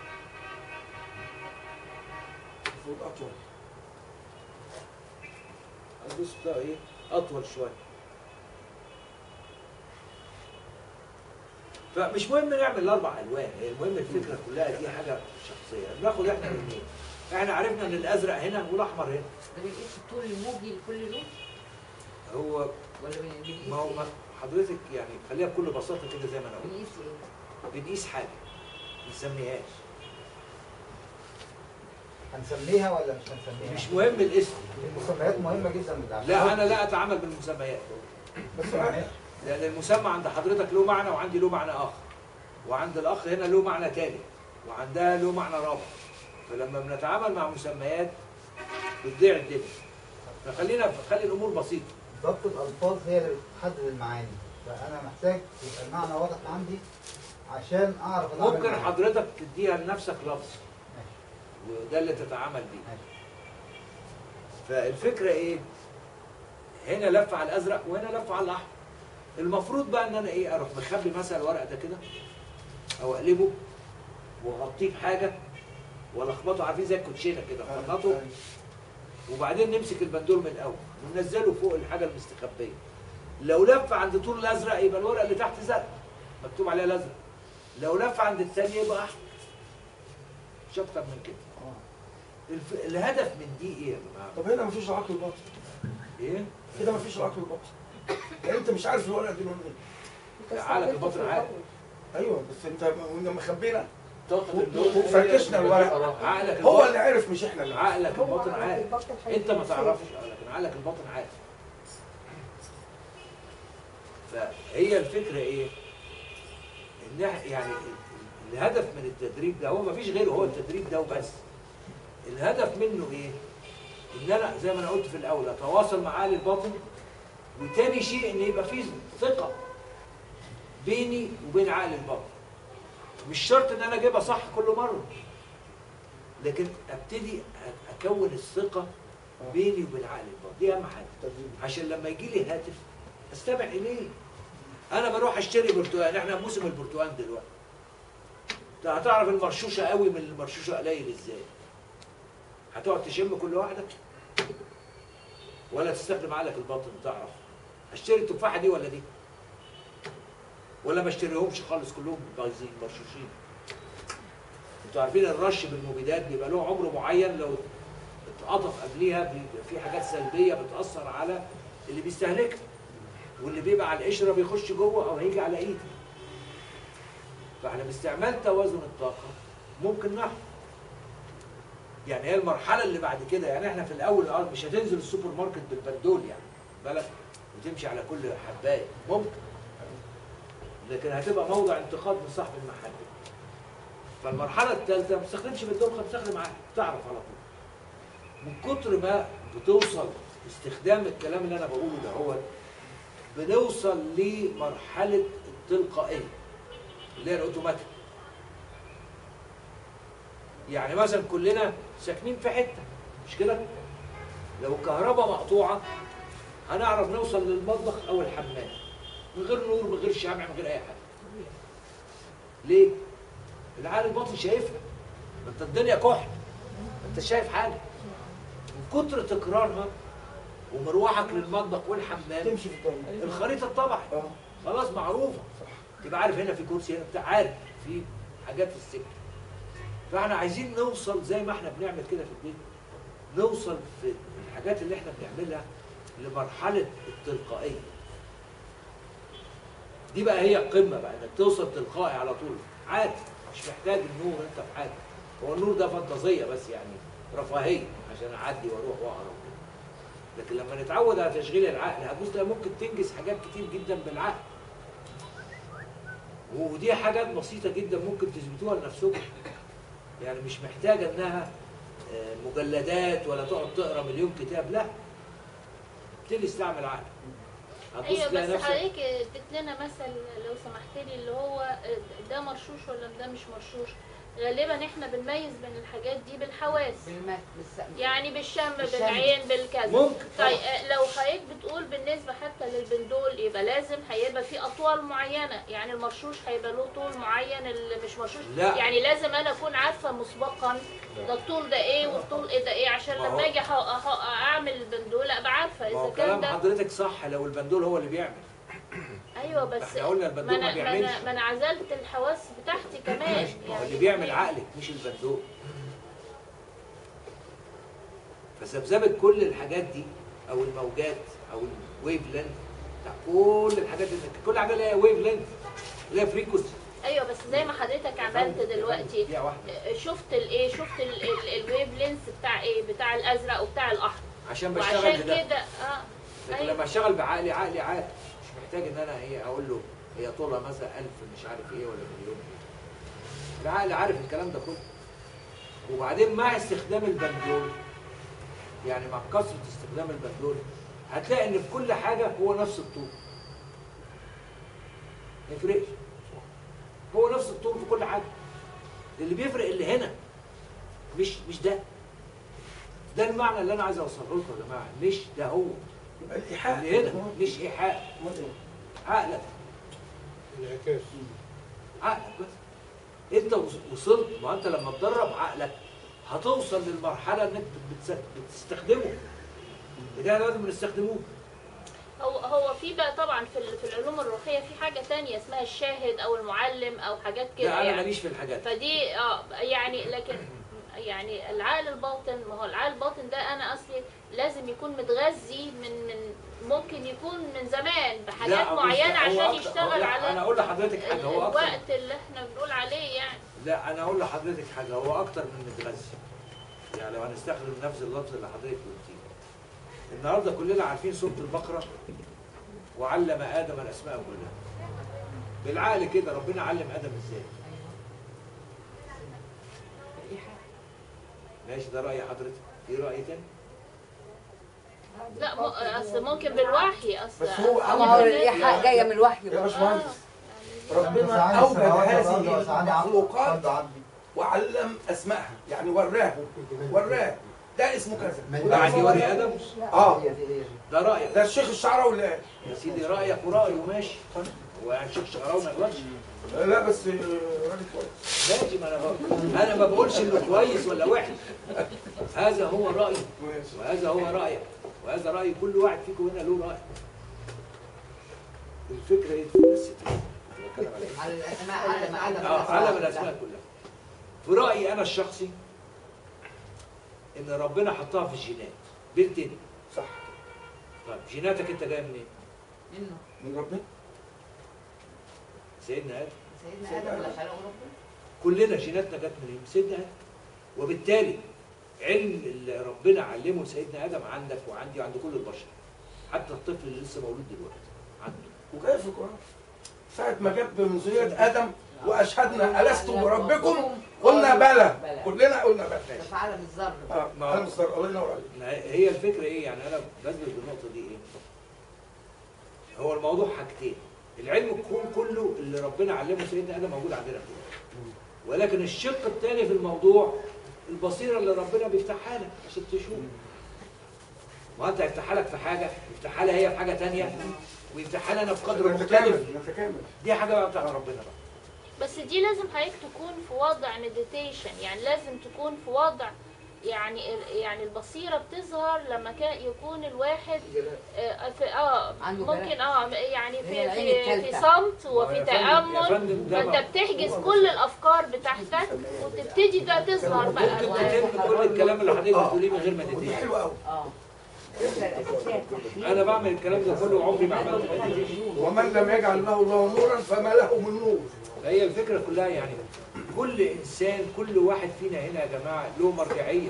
المفروض اطول البص بتاعه ايه اطول شويه فمش مهم نعمل الاربع الوان هي المهم الفكره كلها دي حاجه شخصيه بناخد احنا الاثنين احنا عرفنا ان الازرق هنا والاحمر هنا ده بنقيس الطول الموجي لكل لون هو ولا بن- بنقيس ما هو إيه؟ ما حضرتك يعني خليها بكل بساطه كده زي ما انا قلت بنقيس ايه؟ بنقيس حاجه ما نسميهاش هنسميها ولا مش هنسميها؟ مش مهم الاسم المسميات مهمة جدا بالعكس لا انا لا اتعامل بالمسميات بس أنا- لان المسمى عند حضرتك له معنى وعندي له معنى اخر وعند الاخ هنا له معنى ثالث وعندها له معنى رابع فلما بنتعامل مع مسميات بتضيع الدنيا فخلينا خلي الامور بسيطه ضبط الألفاظ هي اللي بتحدد المعاني فأنا محتاج يبقى المعنى واضح عندي عشان أعرف أتعامل ممكن معاه. حضرتك تديها لنفسك لفظ ماشي. وده اللي تتعامل بيه ماشي. فالفكره ايه هنا لف على الازرق وهنا لف على الاحمر المفروض بقى ان انا ايه اروح مخبي مثلا الورق ده كده او اقلبه واغطيه بحاجه والخبطه عارفين زي الكوتشينه كده اخبطه وبعدين نمسك البندول من الاول وننزله فوق الحاجه المستخبيه لو لف عند طول الازرق يبقى الورقه اللي تحت زرق مكتوب عليها الازرق لو لف عند الثانيه يبقى احمر مش اكتر من كده الف... الهدف من دي ايه يا جماعه؟ طب هنا مفيش العقل الباطن ايه؟ كده مفيش العقل الباطن يعني انت مش عارف الورقه دي لون ايه عقلك الباطن عارف ايوه بس انت وإنت مخبينا طاقه وفركشنا الورق عقلك هو الباطن اللي عرف مش احنا اللي عارف. عقلك الباطن عارف انت ما تعرفش لكن عقلك الباطن عارف فهي الفكره ايه؟ ان إح- يعني ال- الهدف من التدريب ده هو ما فيش غيره هو التدريب ده وبس الهدف منه ايه؟ ان انا زي ما انا قلت في الاول اتواصل مع عقلي الباطن وتاني شيء ان يبقى في ثقه بيني وبين عقلي الباطن مش شرط ان انا اجيبها صح كل مره لكن ابتدي أ- اكون الثقه بيني وبين عقلي الباطن دي اهم حاجه عشان لما يجي لي هاتف استمع اليه انا بروح اشتري برتقال احنا في موسم البرتقال دلوقتي انت هتعرف المرشوشه قوي من المرشوشه قليل ازاي هتقعد تشم كل واحده ولا تستخدم عقلك الباطن تعرف اشتري التفاحه دي ولا دي ولا ما اشتريهمش خالص كلهم بايظين مرشوشين انتوا عارفين الرش بالمبيدات بيبقى له عمر معين لو اتقطف قبليها بيبقى في حاجات سلبيه بتاثر على اللي بيستهلكها واللي بيبقى على القشره بيخش جوه او هيجي على ايدي فاحنا باستعمال توازن الطاقه ممكن نحن يعني هي المرحله اللي بعد كده يعني احنا في الاول الارض مش هتنزل السوبر ماركت بالبندول يعني بالك وتمشي على كل حبايه ممكن لكن هتبقى موضع انتقاد من صاحب المحل فالمرحله الثالثه ما تستخدمش بالدول خالص تستخدم عقل تعرف على طول من كتر ما بتوصل استخدام الكلام اللي انا بقوله ده هو بنوصل لمرحله التلقائيه اللي هي الاوتوماتيك يعني مثلا كلنا ساكنين في حته مش كده لو الكهرباء مقطوعه هنعرف نوصل للمطبخ او الحمام من غير نور من غير شمع من غير اي حاجه ليه العقل الباطن شايفها ما انت الدنيا كحل ما انت شايف حاجه من كتر تكرارها ومروحك للمطبخ والحمام تمشي في الطريق الخريطه اتطبعت اه خلاص معروفه تبقى عارف هنا في كرسي هنا بتاع عارف في حاجات في السكه فاحنا عايزين نوصل زي ما احنا بنعمل كده في البيت نوصل في الحاجات اللي احنا بنعملها لمرحله التلقائيه دي بقى هي القمه بقى انك توصل تلقائي على طول عادي مش محتاج النور انت في حاجه هو النور ده فانتازيه بس يعني رفاهيه عشان اعدي واروح واقرا وكده. لكن لما نتعود على تشغيل العقل هتبص تلاقي ممكن تنجز حاجات كتير جدا بالعقل ودي حاجات بسيطه جدا ممكن تثبتوها لنفسكم يعني مش محتاجه انها آه، مجلدات ولا تقعد تقرا مليون كتاب لا ابتدي استعمل عقلك هتبص ايوه تلاقي بس نفسك حضرتك اديت لنا مثل لو سمحت لي اللي هو ده مرشوش ولا ده مش مرشوش غالبا احنا بنميز بين الحاجات دي بالحواس بالماء بالسقف يعني بالشم بالشم. بالعين بالكذا ممكن طيب طبعا. آه، لو حضرتك بتقول بالنسبه حتى للبندول يبقى لازم هيبقى في اطوال معينه يعني المرشوش هيبقى له طول معين اللي مش مرشوش لا. يعني لازم انا اكون عارفه مسبقا ده الطول ده ايه والطول ايه ده ايه عشان ما هو- لما اجي أح- أح- اعمل البندول ابقى عارفه ما هو اذا كان كلام ده حضرتك صح لو البندول هو اللي بيعمل ايوه بس احنا قلنا ما البندول ما انا ما بيعملش انا, ما أنا عزلت الحواس بتاعتي كمان ما هو اللي بيعمل عقلك مش البندول فذبذبت كل الحاجات دي او الموجات او الويف لينث بتاع كل الحاجات دي كل حاجه ليها ويف لينث ليها فريكونسي ايوه بس زي ما حضرتك عملت دلوقتي دقيقه واحده شفت الايه شفت الويف لينس بتاع ايه بتاع الازرق وبتاع الاحمر عشان بشتغل وعشان بده كده اه لكن أيوة. لما اشتغل بعقلي عقلي عاد مش محتاج ان انا ايه اقول له هي طولها مثلا 1000 مش عارف ايه ولا مليون ايه العقل عارف الكلام ده كله وبعدين مع استخدام البندول يعني مع كثره استخدام البندول هتلاقي ان في كل حاجه هو نفس الطول ما يفرقش هو نفس الطول في كل حاجه اللي بيفرق اللي هنا مش مش ده ده المعنى اللي انا عايز اوصله لكم يا جماعه مش ده هو يبقى الايحاء اللي هنا مش ايحاء عقلك انعكاس عقلك بس انت وص- وصلت ما انت لما تدرب عقلك هتوصل للمرحله انك بتس- بتستخدمه ده لازم بنستخدموه هو هو في بقى طبعا في ال- في العلوم الروحيه في حاجه تانية اسمها الشاهد او المعلم او حاجات كده لا انا يعني ماليش في الحاجات دي. فدي اه يعني لكن يعني العقل الباطن ما هو العقل الباطن ده انا اصلي لازم يكون متغذي من من ممكن يكون من زمان بحاجات لا، هو معينه مش- هو عشان أكتر- يشتغل هو- لا، على انا اقول لحضرتك حاجه ال- هو اكتر الوقت اللي احنا بنقول عليه يعني لا انا اقول لحضرتك حاجه هو اكتر من متغذي يعني لو هنستخدم نفس اللفظ اللي حضرتك قلتيه النهارده كلنا عارفين سوره البقره وعلم ادم الاسماء كلها بالعقل كده ربنا علم ادم ازاي الإيحاء. ماشي ده راي حضرتك في راي تاني لا م- اصل ممكن بالوحي اصل بس هو ما هو أول- الإيحاء جاية من الوحي يا برضه. باشمهندس آه. ربنا اوجد هذه المخلوقات وعلم اسمائها يعني وراها وراها ده اسمه كذا بعد يوري ادم اه هي دي هي دي ده رايك ده الشيخ الشعراوي اللي قال يا سيدي رايك ورايه ماشي هو يعني شيخ شعراوي ما يغلطش لا بس آه، راجل كويس ماشي ما انا بقول انا ما بقولش انه كويس ولا وحش هذا هو رايي ماشي. وهذا هو رايك وهذا راي كل واحد فيكم هنا له راي الفكره ايه بس بتكلم على إيه؟ على الأسماء علم علم اه علم الاسماء كلها في رايي انا الشخصي ان ربنا حطها في الجينات بنتين صح طيب جيناتك انت جايه منين؟ منه من ربنا سيدنا ادم سيدنا آدم اللي خلقه ربنا كلنا جيناتنا جت منين؟ من سيدنا ادم وبالتالي علم اللي ربنا علمه لسيدنا ادم عندك وعندي وعند كل البشر حتى الطفل اللي لسه مولود دلوقتي عنده وجاي في القران ساعة ما جاب من ذرية آدم وأشهدنا ألست بربكم قلنا بلى كلنا قلنا ده بلى في عالم الذر اه ما- أنا مصدر الله ينور عليك ما هي الفكره ايه يعني انا بثبت بالنقطه دي ايه هو الموضوع حاجتين العلم الكون كله اللي ربنا علمه سيدنا ادم موجود عندنا كله ولكن الشق الثاني في الموضوع البصيره اللي ربنا بيفتحها لك عشان تشوف ما انت هيفتحها لك في حاجه يفتحها لها هي في حاجه ثانيه ويفتحها لي انا في قدر مختلف نتكامل نتكامل دي حاجه بقى بتاعت ربنا بقى بس دي لازم حضرتك تكون في وضع مديتيشن يعني لازم تكون في وضع يعني يعني البصيره بتظهر لما كان يكون الواحد آه، في اه عنده ممكن اه يعني هي في العين في, في التالتة. صمت يا وفي فندم- يا تامل فندم ده فانت بتحجز كل الافكار بتاعتك وتبتدي بقى تظهر ممكن بقى تتم كل الكلام اللي حضرتك بتقوليه من غير ما ودي تدري حلوة قوي اه الفكرة الأساسية التحليل انا بعمل الكلام ده كله وعمري ما عملت meditation. ومن لم يجعل له الله نورا فما له من نور فهي الفكره كلها يعني كل انسان كل واحد فينا هنا يا جماعه له مرجعيه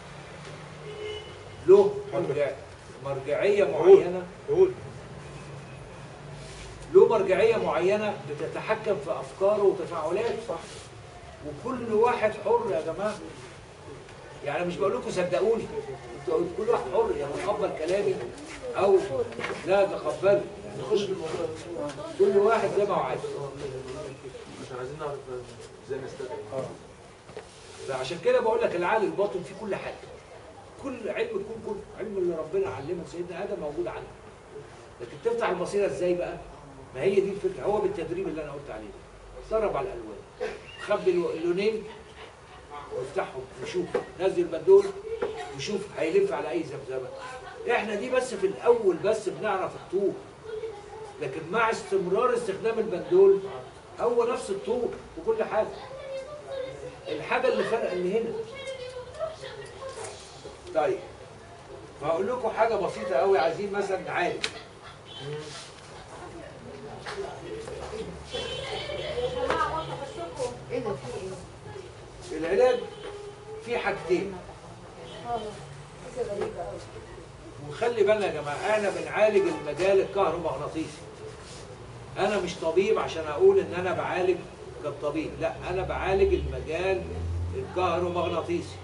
له مرجع مرجعيه معينه قول له مرجعيه معينه بتتحكم في افكاره وتفاعلاته صح وكل واحد حر يا جماعه يعني مش بقول لكم صدقوني انتوا كل واحد حر يتقبل كلامي او لا تقبله يعني خش كل واحد زي ما هو عايز عشان عايزين نعرف ازاي نستدعي فعشان كده بقول لك العقل الباطن فيه كل حاجه كل علم الكون كله علم اللي ربنا علمه سيدنا ادم موجود عندك لكن تفتح البصيره ازاي بقى ما هي دي الفكره هو بالتدريب اللي انا قلت عليه ده درب على الالوان خبي الو- اللونين وافتحهم وشوف نزل بندول وشوف هيلف على اي زمزمه احنا دي بس في الاول بس بنعرف الطوب لكن مع استمرار استخدام البندول هو نفس الطول وكل حاجه الحاجه اللي فرق اللي هنا طيب هقول لكم حاجه بسيطه قوي عايزين مثلا نعالج ايه ده في ايه؟ العلاج في حاجتين وخلي بالنا يا جماعه احنا بنعالج المجال الكهرومغناطيسي انا مش طبيب عشان اقول ان انا بعالج كطبيب لا انا بعالج المجال الكهرومغناطيسي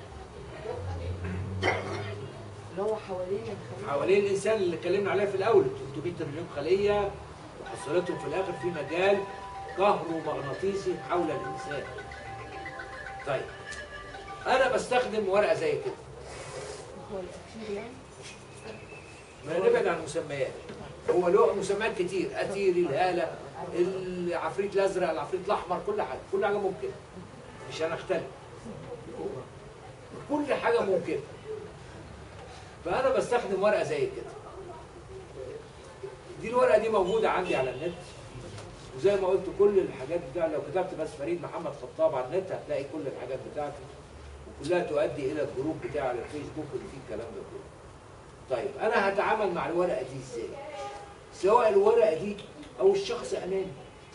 اللي هو حوالين الخلية حوالين الانسان اللي اتكلمنا عليه في الاول 300 تريليون خليه وحصلتهم في الاخر في مجال كهرومغناطيسي حول الانسان. طيب انا بستخدم ورقه زي كده هو الاكسير يعني ما نبعد عن المسميات هو له مسميات كتير اتيري الهاله العفريت الازرق العفريت الاحمر كل حاجه كل حاجه ممكنه مش هنختلف كل حاجه ممكنه فانا بستخدم ورقه زي كده دي الورقه دي موجوده عندي على النت وزي ما قلت كل الحاجات بتاع لو كتبت بس فريد محمد خطاب على النت هتلاقي كل الحاجات بتاعتي وكلها تؤدي الى الجروب بتاعي على الفيسبوك اللي فيه الكلام ده كله طيب انا هتعامل مع الورقه دي ازاي سواء الورقه دي او الشخص امامي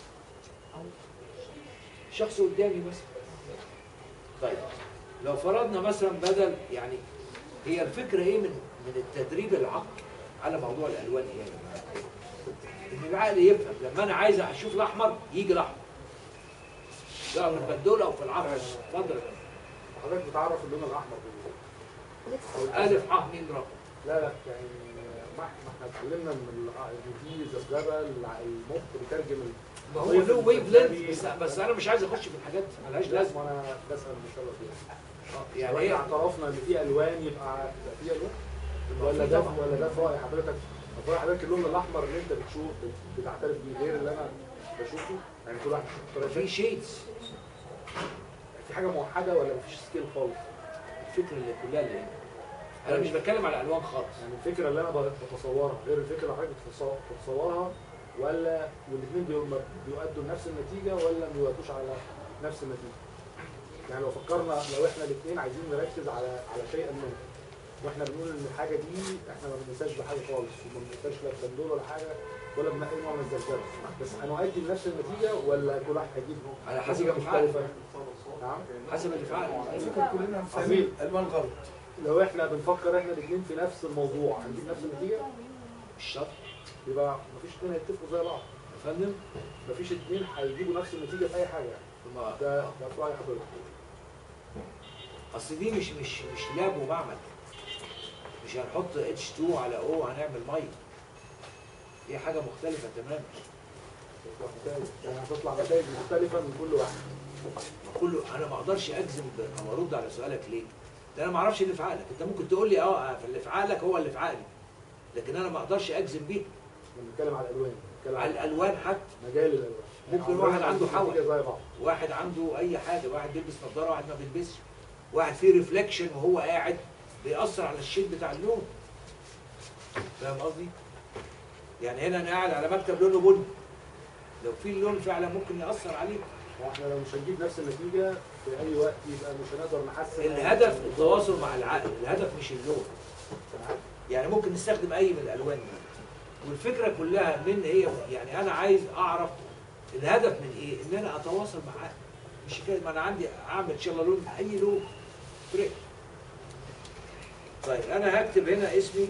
شخص قدامي مثلا طيب لو فرضنا مثلا بدل يعني هي الفكره ايه من من التدريب العقل على موضوع الالوان ايه يا جماعه ان العقل يفهم لما انا عايز اشوف الاحمر يجي الاحمر سواء في البندول او في العقل اتفضل يا فندم. حضرتك بتعرف اللون الاحمر بالظبط الف ح ميم را لا لا يعني ما ما احنا اتعلمنا من ال- ان في ذبذبه الع- المخ بيترجم ال- ما هو له ويف لينث بس, بس انا مش عايز اخش في الحاجات ملهاش لازمه لازم انا بسال بسبب ايه آه، يعني يعني ايه ايه اعترفنا ان في الوان يبقى يبقى في الوان ولا ده ولا ده في راي حضرتك في راي حضرتك اللون الاحمر اللي انت بتشوف بتعترف بيه غير اللي انا بشوفه يعني كل واحد بيشوف بطريقة في شيدز في حاجه موحده ولا مفيش سكيل خالص الفكره اللي كلها اللي هنا انا مش بتكلم على الوان خالص يعني الفكره اللي انا بتصورها غير الفكره اللي حضرتك بتصور- بتتصورها ولا والاثنين بيؤدوا لنفس النتيجه ولا ما بيؤدوش على نفس النتيجه يعني لو فكرنا لو احنا الاثنين عايزين نركز على على شيء ما واحنا بنقول ان الحاجه دي احنا ما بننساش بحاجه خالص وما بننساش لا بندول ولا حاجه ولا بنلاقي نوع من الزلزال بس هنؤدي لنفس النتيجه ولا كل واحد هيجيب على حسب نتيجه الفعل. مختلفه نعم حسب اللي فعل كلنا فاهمين الوان غلط لو احنا بنفكر احنا الاثنين في نفس الموضوع هنجيب نفس النتيجه الشط يبقى مفيش اثنين هيتفقوا زي بعض يا فندم مفيش اتنين هيجيبوا نفس النتيجه في اي حاجه يعني ما- ده ده في راي حضرتك اصل دي مش مش مش لاب ومعمل مش هنحط اتش 2 على او هنعمل ميه دي حاجه مختلفه تماما نتائج يعني هتطلع نتائج مختلفه من كل واحد كله انا ما اقدرش اجزم ب- او ارد على سؤالك ليه ده انا ما اعرفش اللي في عقلك انت ممكن تقول لي اه اللي في عقلك هو اللي في عقلي لكن انا ما اقدرش اجزم بيه احنا بنتكلم على الالوان بنتكلم على على الالوان حتى مجال الالوان ممكن يعني واحد عمرنا عنده ما حول. النتيجة زي بعض واحد عنده اي حاجه واحد بيلبس نظاره واحد ما بيلبسش واحد فيه ريفليكشن وهو قاعد بيأثر على الشيد بتاع اللون فاهم قصدي؟ يعني هنا انا قاعد على مكتب لونه بني لو في اللون فعلا ممكن يأثر عليك واحنا لو مش هنجيب نفس النتيجه في اي وقت يبقى مش هنقدر نحسن الهدف التواصل مع العقل الهدف مش اللون يعني ممكن نستخدم اي من الالوان دي والفكره كلها من هي يعني انا عايز اعرف الهدف من ايه ان انا اتواصل مع عقل مش كده ما انا عندي اعمل ان شاء الله لون اي لون فرق طيب انا هكتب هنا اسمي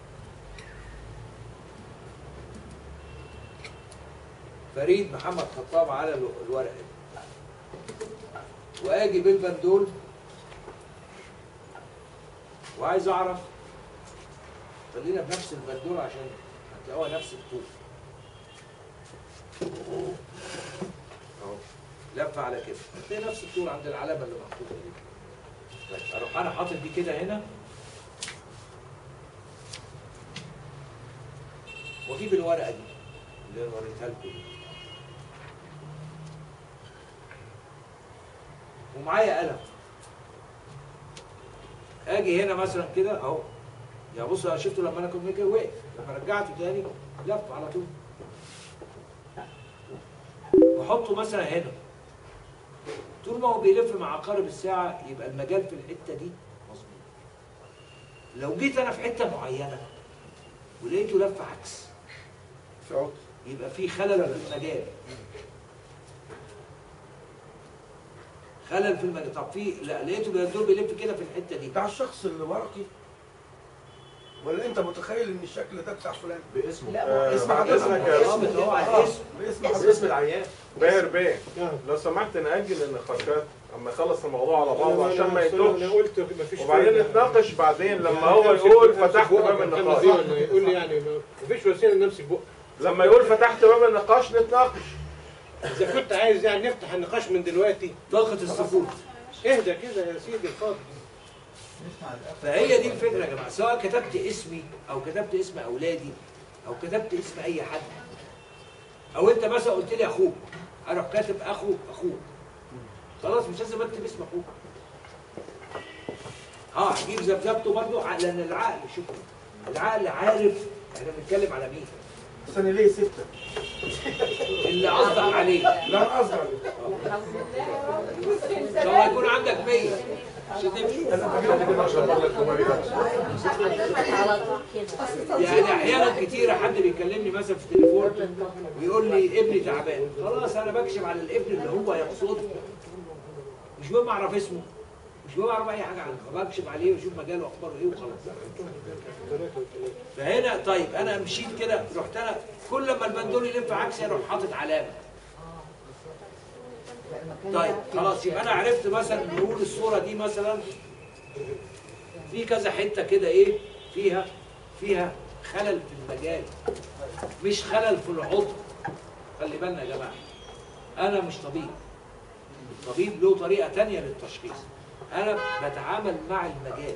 فريد محمد خطاب على الو- الورقه دي واجي بالبندول وعايز اعرف خلينا بنفس البندول عشان هتلاقوها نفس الطول اهو لفه على كده هتلاقي نفس الطول عند العلامه اللي محطوطه دي طيب اروح انا حاطط دي كده هنا واجيب الورقه دي اللي انا وريتها لكم دي ومعايا قلم اجي هنا مثلا كده اهو يا بص انا شفته لما انا كنت كده وقف لما رجعته تاني لف على طول وحطه مثلا هنا طول ما هو بيلف مع عقارب الساعة يبقى المجال في الحتة دي مظبوط لو جيت أنا في حتة معينة ولقيته لف عكس في عطل يبقى في خلل في المجال خلل في المجال طب في لا لقيته الدور بيلف كده في الحتة دي بتاع الشخص اللي ورقي ولا انت متخيل ان الشكل ده بتاع فلان باسمه لا ما هو اسم اسم اسمك يا اسم اللي هو على اسم باسم باسم حضرتك العيان باهر بيه نعم. لو سمحت نأجل النقاشات اما يخلص الموضوع على بعضه أنا- عشان ما أنا- أنا يتوهش قلت مفيش وبعدين فايدة. نتناقش بعدين لما يعني هو أمسك- يقول أمسك فتحت بقك باب محمد النقاش دي ولا يقول لي يعني ما- مفيش وسيله نمسك بق لما يقول فتحت باب النقاش نتناقش اذا كنت عايز يعني نفتح النقاش من دلوقتي طاقة السكوت اهدى كده يا سيدي الفاضل نسمع الأخ فهي دي الفكرة يا جماعة سواء كتبت اسمي أو كتبت اسم أولادي أو كتبت اسم أي حد أو أنت مثلا قلت لي أخوك أروح كاتب أخو أخوك خلاص مش لازم أكتب اسم أخوك اه هجيب ذبذبته برضه ع- لأن العقل شوف العقل عارف احنا بنتكلم على مين بس انا ليه ستة اللي قصدك عليه لا انا قصدي عليه. لما يكون عندك 100 مش هتمشي على طول كده يعني احيانا كتيره حد بيكلمني مثلا في التليفون ويقول لي ابني تعبان خلاص انا بكشف على الابن اللي هو يقصده مش مهم اعرف اسمه مش مهم اعرف اي حاجه عنه بكشف عليه واشوف مجاله اخباره ايه وخلاص فهنا طيب انا مشيت كده رحت انا كل ما البندول يلف عكسي اروح حاطط علامه طيب خلاص يبقى انا عرفت مثلا نقول الصوره دي مثلا في كذا حته كده ايه فيها فيها خلل في المجال مش خلل في العضو خلي بالنا يا جماعه انا مش طبيب الطبيب له طريقه تانية للتشخيص انا بتعامل مع المجال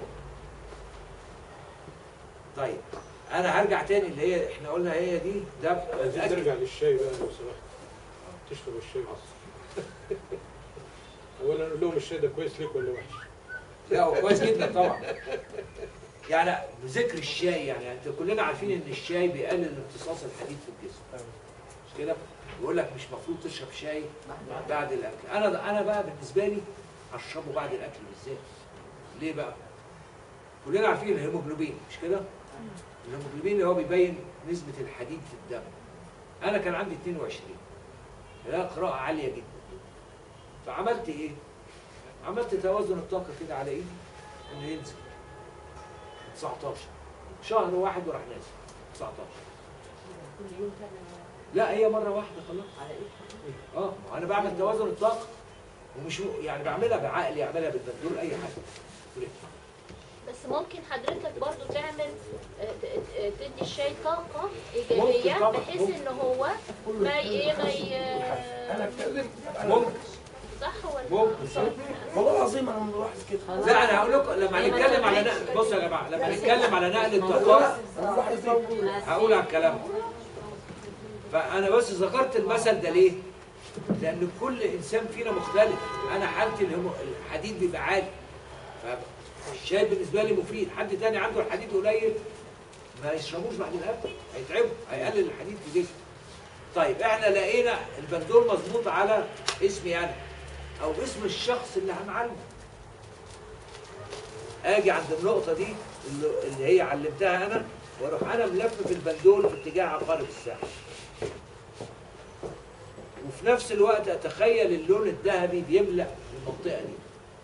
طيب انا هرجع تاني اللي هي احنا قلنا هي دي ده عايزين بتأكد نرجع للشاي بقى لو سمحت تشرب الشاي بس اولا نقول لهم الشاي ده كويس ليك ولا وحش لا هو كويس جدا طبعا يعني بذكر الشاي يعني انت كلنا عارفين ان الشاي بيقلل امتصاص الحديد في الجسم مش كده؟ بيقول لك مش مفروض تشرب شاي بعد الاكل انا انا بقى بالنسبه لي اشربه بعد الاكل بالذات ليه بقى؟ كلنا عارفين الهيموجلوبين مش كده؟ الهيموجلوبين اللي هو بيبين نسبه الحديد في الدم انا كان عندي 22 ده قراءه عاليه جدا فعملت ايه؟ عملت توازن الطاقه كده على ايدي انه ينزل 19 شهر واحد وراح نازل 19 كل يوم تعمل لا هي مره واحده خلاص على ايه؟ اه ما هو انا بعمل توازن الطاقه ومش يعني بعملها بعقلي اعملها بالبندول اي حاجه بس ممكن حضرتك برضو تعمل آه، ت- آه، تدي الشاي طاقة ممكن إيجابية طبعا، بحيث ممكن. إن هو ما ي- إيه ما ي- انا اتكلم ممكن صح ولا ممكن صح والله العظيم انا ملاحظ كده لا انا هقول لكم لما هنتكلم على نقل بصوا يا جماعه لما هنتكلم على نقل الطاقات انا ملاحظ كده هقول على الكلام ده. فانا بس ذكرت المثل ده ليه؟ لان كل انسان فينا مختلف انا حالتي الهمو- الحديد بيبقى عالي فالشاي بالنسبه لي مفيد حد تاني عنده الحديد قليل ما يشربوش بعد الاكل هيتعبوا هيقلل الحديد في جسمه طيب احنا لقينا البندول مظبوط على اسمي انا او اسم الشخص اللي هنعلمه اجي عند النقطه دي اللي اللي هي علمتها انا واروح انا ملف في البندول في اتجاه عقارب الساعه وفي نفس الوقت اتخيل اللون الذهبي بيملا المنطقه دي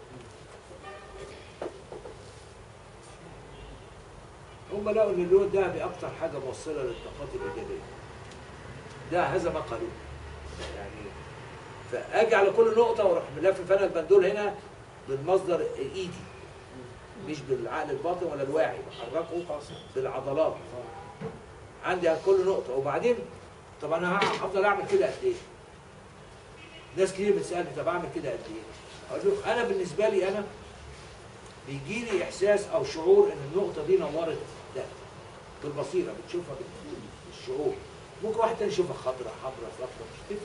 هم لقوا ان اللون الذهبي اكتر حاجه موصله للطاقات الايجابيه ده هذا ما قالوه يعني فاجي على كل نقطه واروح ملفف انا البندول هنا بالمصدر ايدي مش بالعقل الباطن ولا الواعي بحركه بالعضلات عندي على كل نقطه وبعدين طب انا هفضل اعمل كده قد ايه؟ ناس كتير بتسالني طب اعمل كده قد ايه؟ اقول لهم انا بالنسبه لي انا بيجي لي احساس او شعور ان النقطه دي نورت ده بالبصيره بتشوفها بالشعور ممكن واحد تاني يشوفها خضراء حمراء صفراء مش كده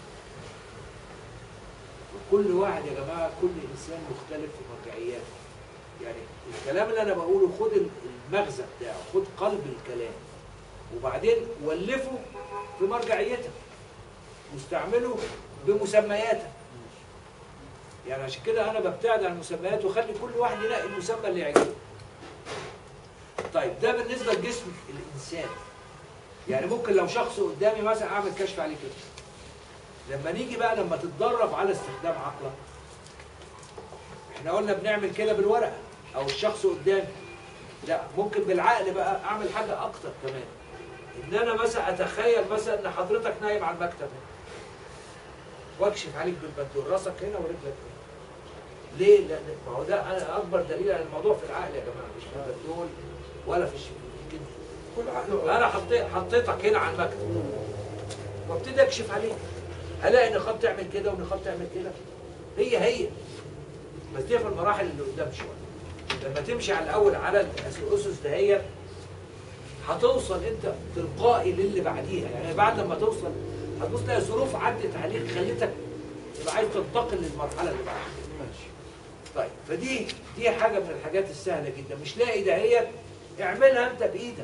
وكل واحد يا جماعه كل انسان مختلف في مرجعياته يعني الكلام اللي انا بقوله خد المغزى بتاعه خد قلب الكلام وبعدين ولفه في مرجعيتك واستعمله بمسمياتها يعني عشان كده انا ببتعد عن المسميات واخلي كل واحد يلاقي المسمى اللي يعجبه طيب ده بالنسبه لجسم الانسان يعني ممكن لو شخص قدامي مثلا اعمل كشف عليه كده لما نيجي بقى لما تتدرب على استخدام عقلك احنا قلنا بنعمل كده بالورقه او الشخص قدامي لا ممكن بالعقل بقى اعمل حاجه اكتر كمان ان انا مثلا اتخيل مثلا ان حضرتك نايم على المكتب هنا واكشف عليك بالبندول راسك هنا ورجلك هنا ليه؟ لان ما هو ده انا اكبر دليل على الموضوع في العقل يا جماعه مش في البندول ولا في الش- كده كل عقل انا حطيت حطيتك هنا على المكتب وابتدي اكشف عليك الاقي نقاط تعمل كده ونقاط تعمل كده هي هي بس دي في المراحل اللي قدام شويه لما تمشي على الاول على الاسس دهيت هتوصل انت تلقائي للي بعديها يعني بعد لما توصل هتبص تلاقي ظروف عدت عليك خلتك تبقى عايز تنتقل للمرحله اللي بعدها ماشي طيب فدي دي حاجه من الحاجات السهله جدا مش لاقي دهيت اعملها انت بايدك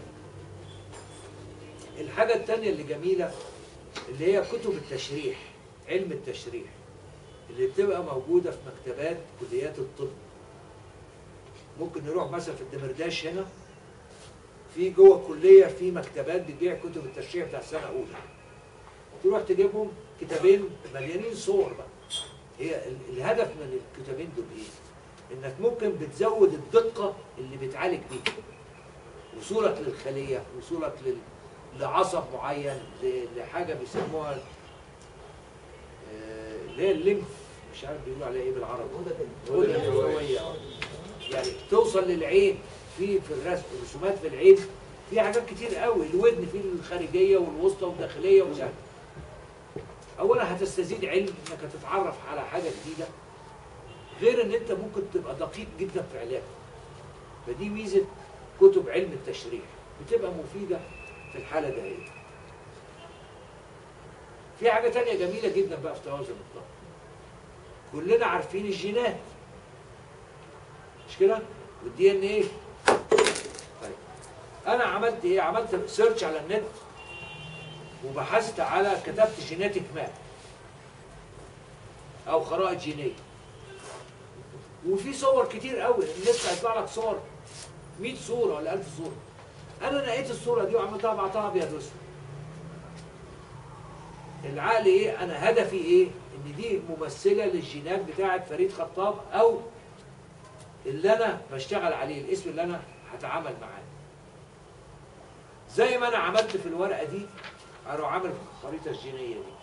الحاجه الثانيه اللي جميله اللي هي كتب التشريح علم التشريح اللي بتبقى موجوده في مكتبات كليات الطب ممكن نروح مثلا في الدمرداش هنا في جوه الكليه في مكتبات بتبيع كتب التشريح بتاع السنه الاولى تروح تجيبهم كتابين مليانين صور بقى هي ال- الهدف من الكتابين دول ايه؟ انك ممكن بتزود الدقه اللي بتعالج بيها وصولك للخليه وصولك لل... لعصب معين ل- لحاجه بيسموها آه، اللي هي الليمف مش عارف بيقولوا عليها ايه بالعربي الغدة الليمفاوية آه. يعني توصل للعين في في الرسم الرسومات في العين في حاجات كتير قوي الودن في الخارجيه والوسطى والداخليه ومش عارف اولا هتستزيد علم انك هتتعرف على حاجه جديده غير ان انت ممكن تبقى دقيق جدا في علاجك فدي ميزه كتب علم التشريح بتبقى مفيده في الحاله دهيت في حاجه تانية جميله جدا بقى في توازن الطاقه كلنا عارفين الجينات مش كده والدي ان ايه طيب انا عملت ايه عملت سيرش على النت وبحثت على كتبت جينيتك ماب او خرائط جينيه وفي صور كتير قوي النت هيطلع لك صور 100 صوره ولا 1000 صوره انا لقيت الصوره دي وعملتها بعتها ابيض واسود العقل ايه انا هدفي ايه ان دي ممثله للجينات بتاعه فريد خطاب او اللي انا بشتغل عليه الاسم اللي انا هتعامل معاه زي ما انا عملت في الورقه دي اروح عامل الخريطه الجينيه دي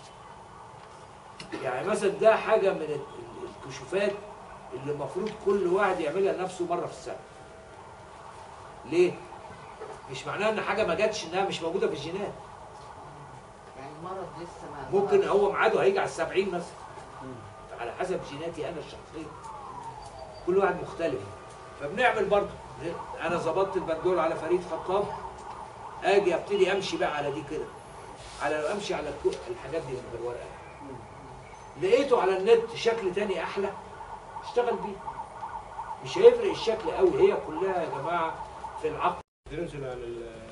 يعني مثلا ده حاجه من ال- ال- الكشوفات اللي المفروض كل واحد يعملها لنفسه مره في السنه ليه مش معناه ان حاجه ما جاتش انها مش موجوده في الجينات يعني المرض لسه ما ممكن هو ميعاده هيجي على السبعين مثلا على حسب جيناتي انا الشخصيه كل واحد مختلف فبنعمل برضه انا ظبطت البندول على فريد خطاب اجي ابتدي امشي بقى على دي كده على امشي على الكو- الحاجات دي اللي في الورقه لقيته على النت شكل تاني احلى اشتغل بيه مش هيفرق الشكل قوي هي كلها يا جماعه في العقل ننزل على ال-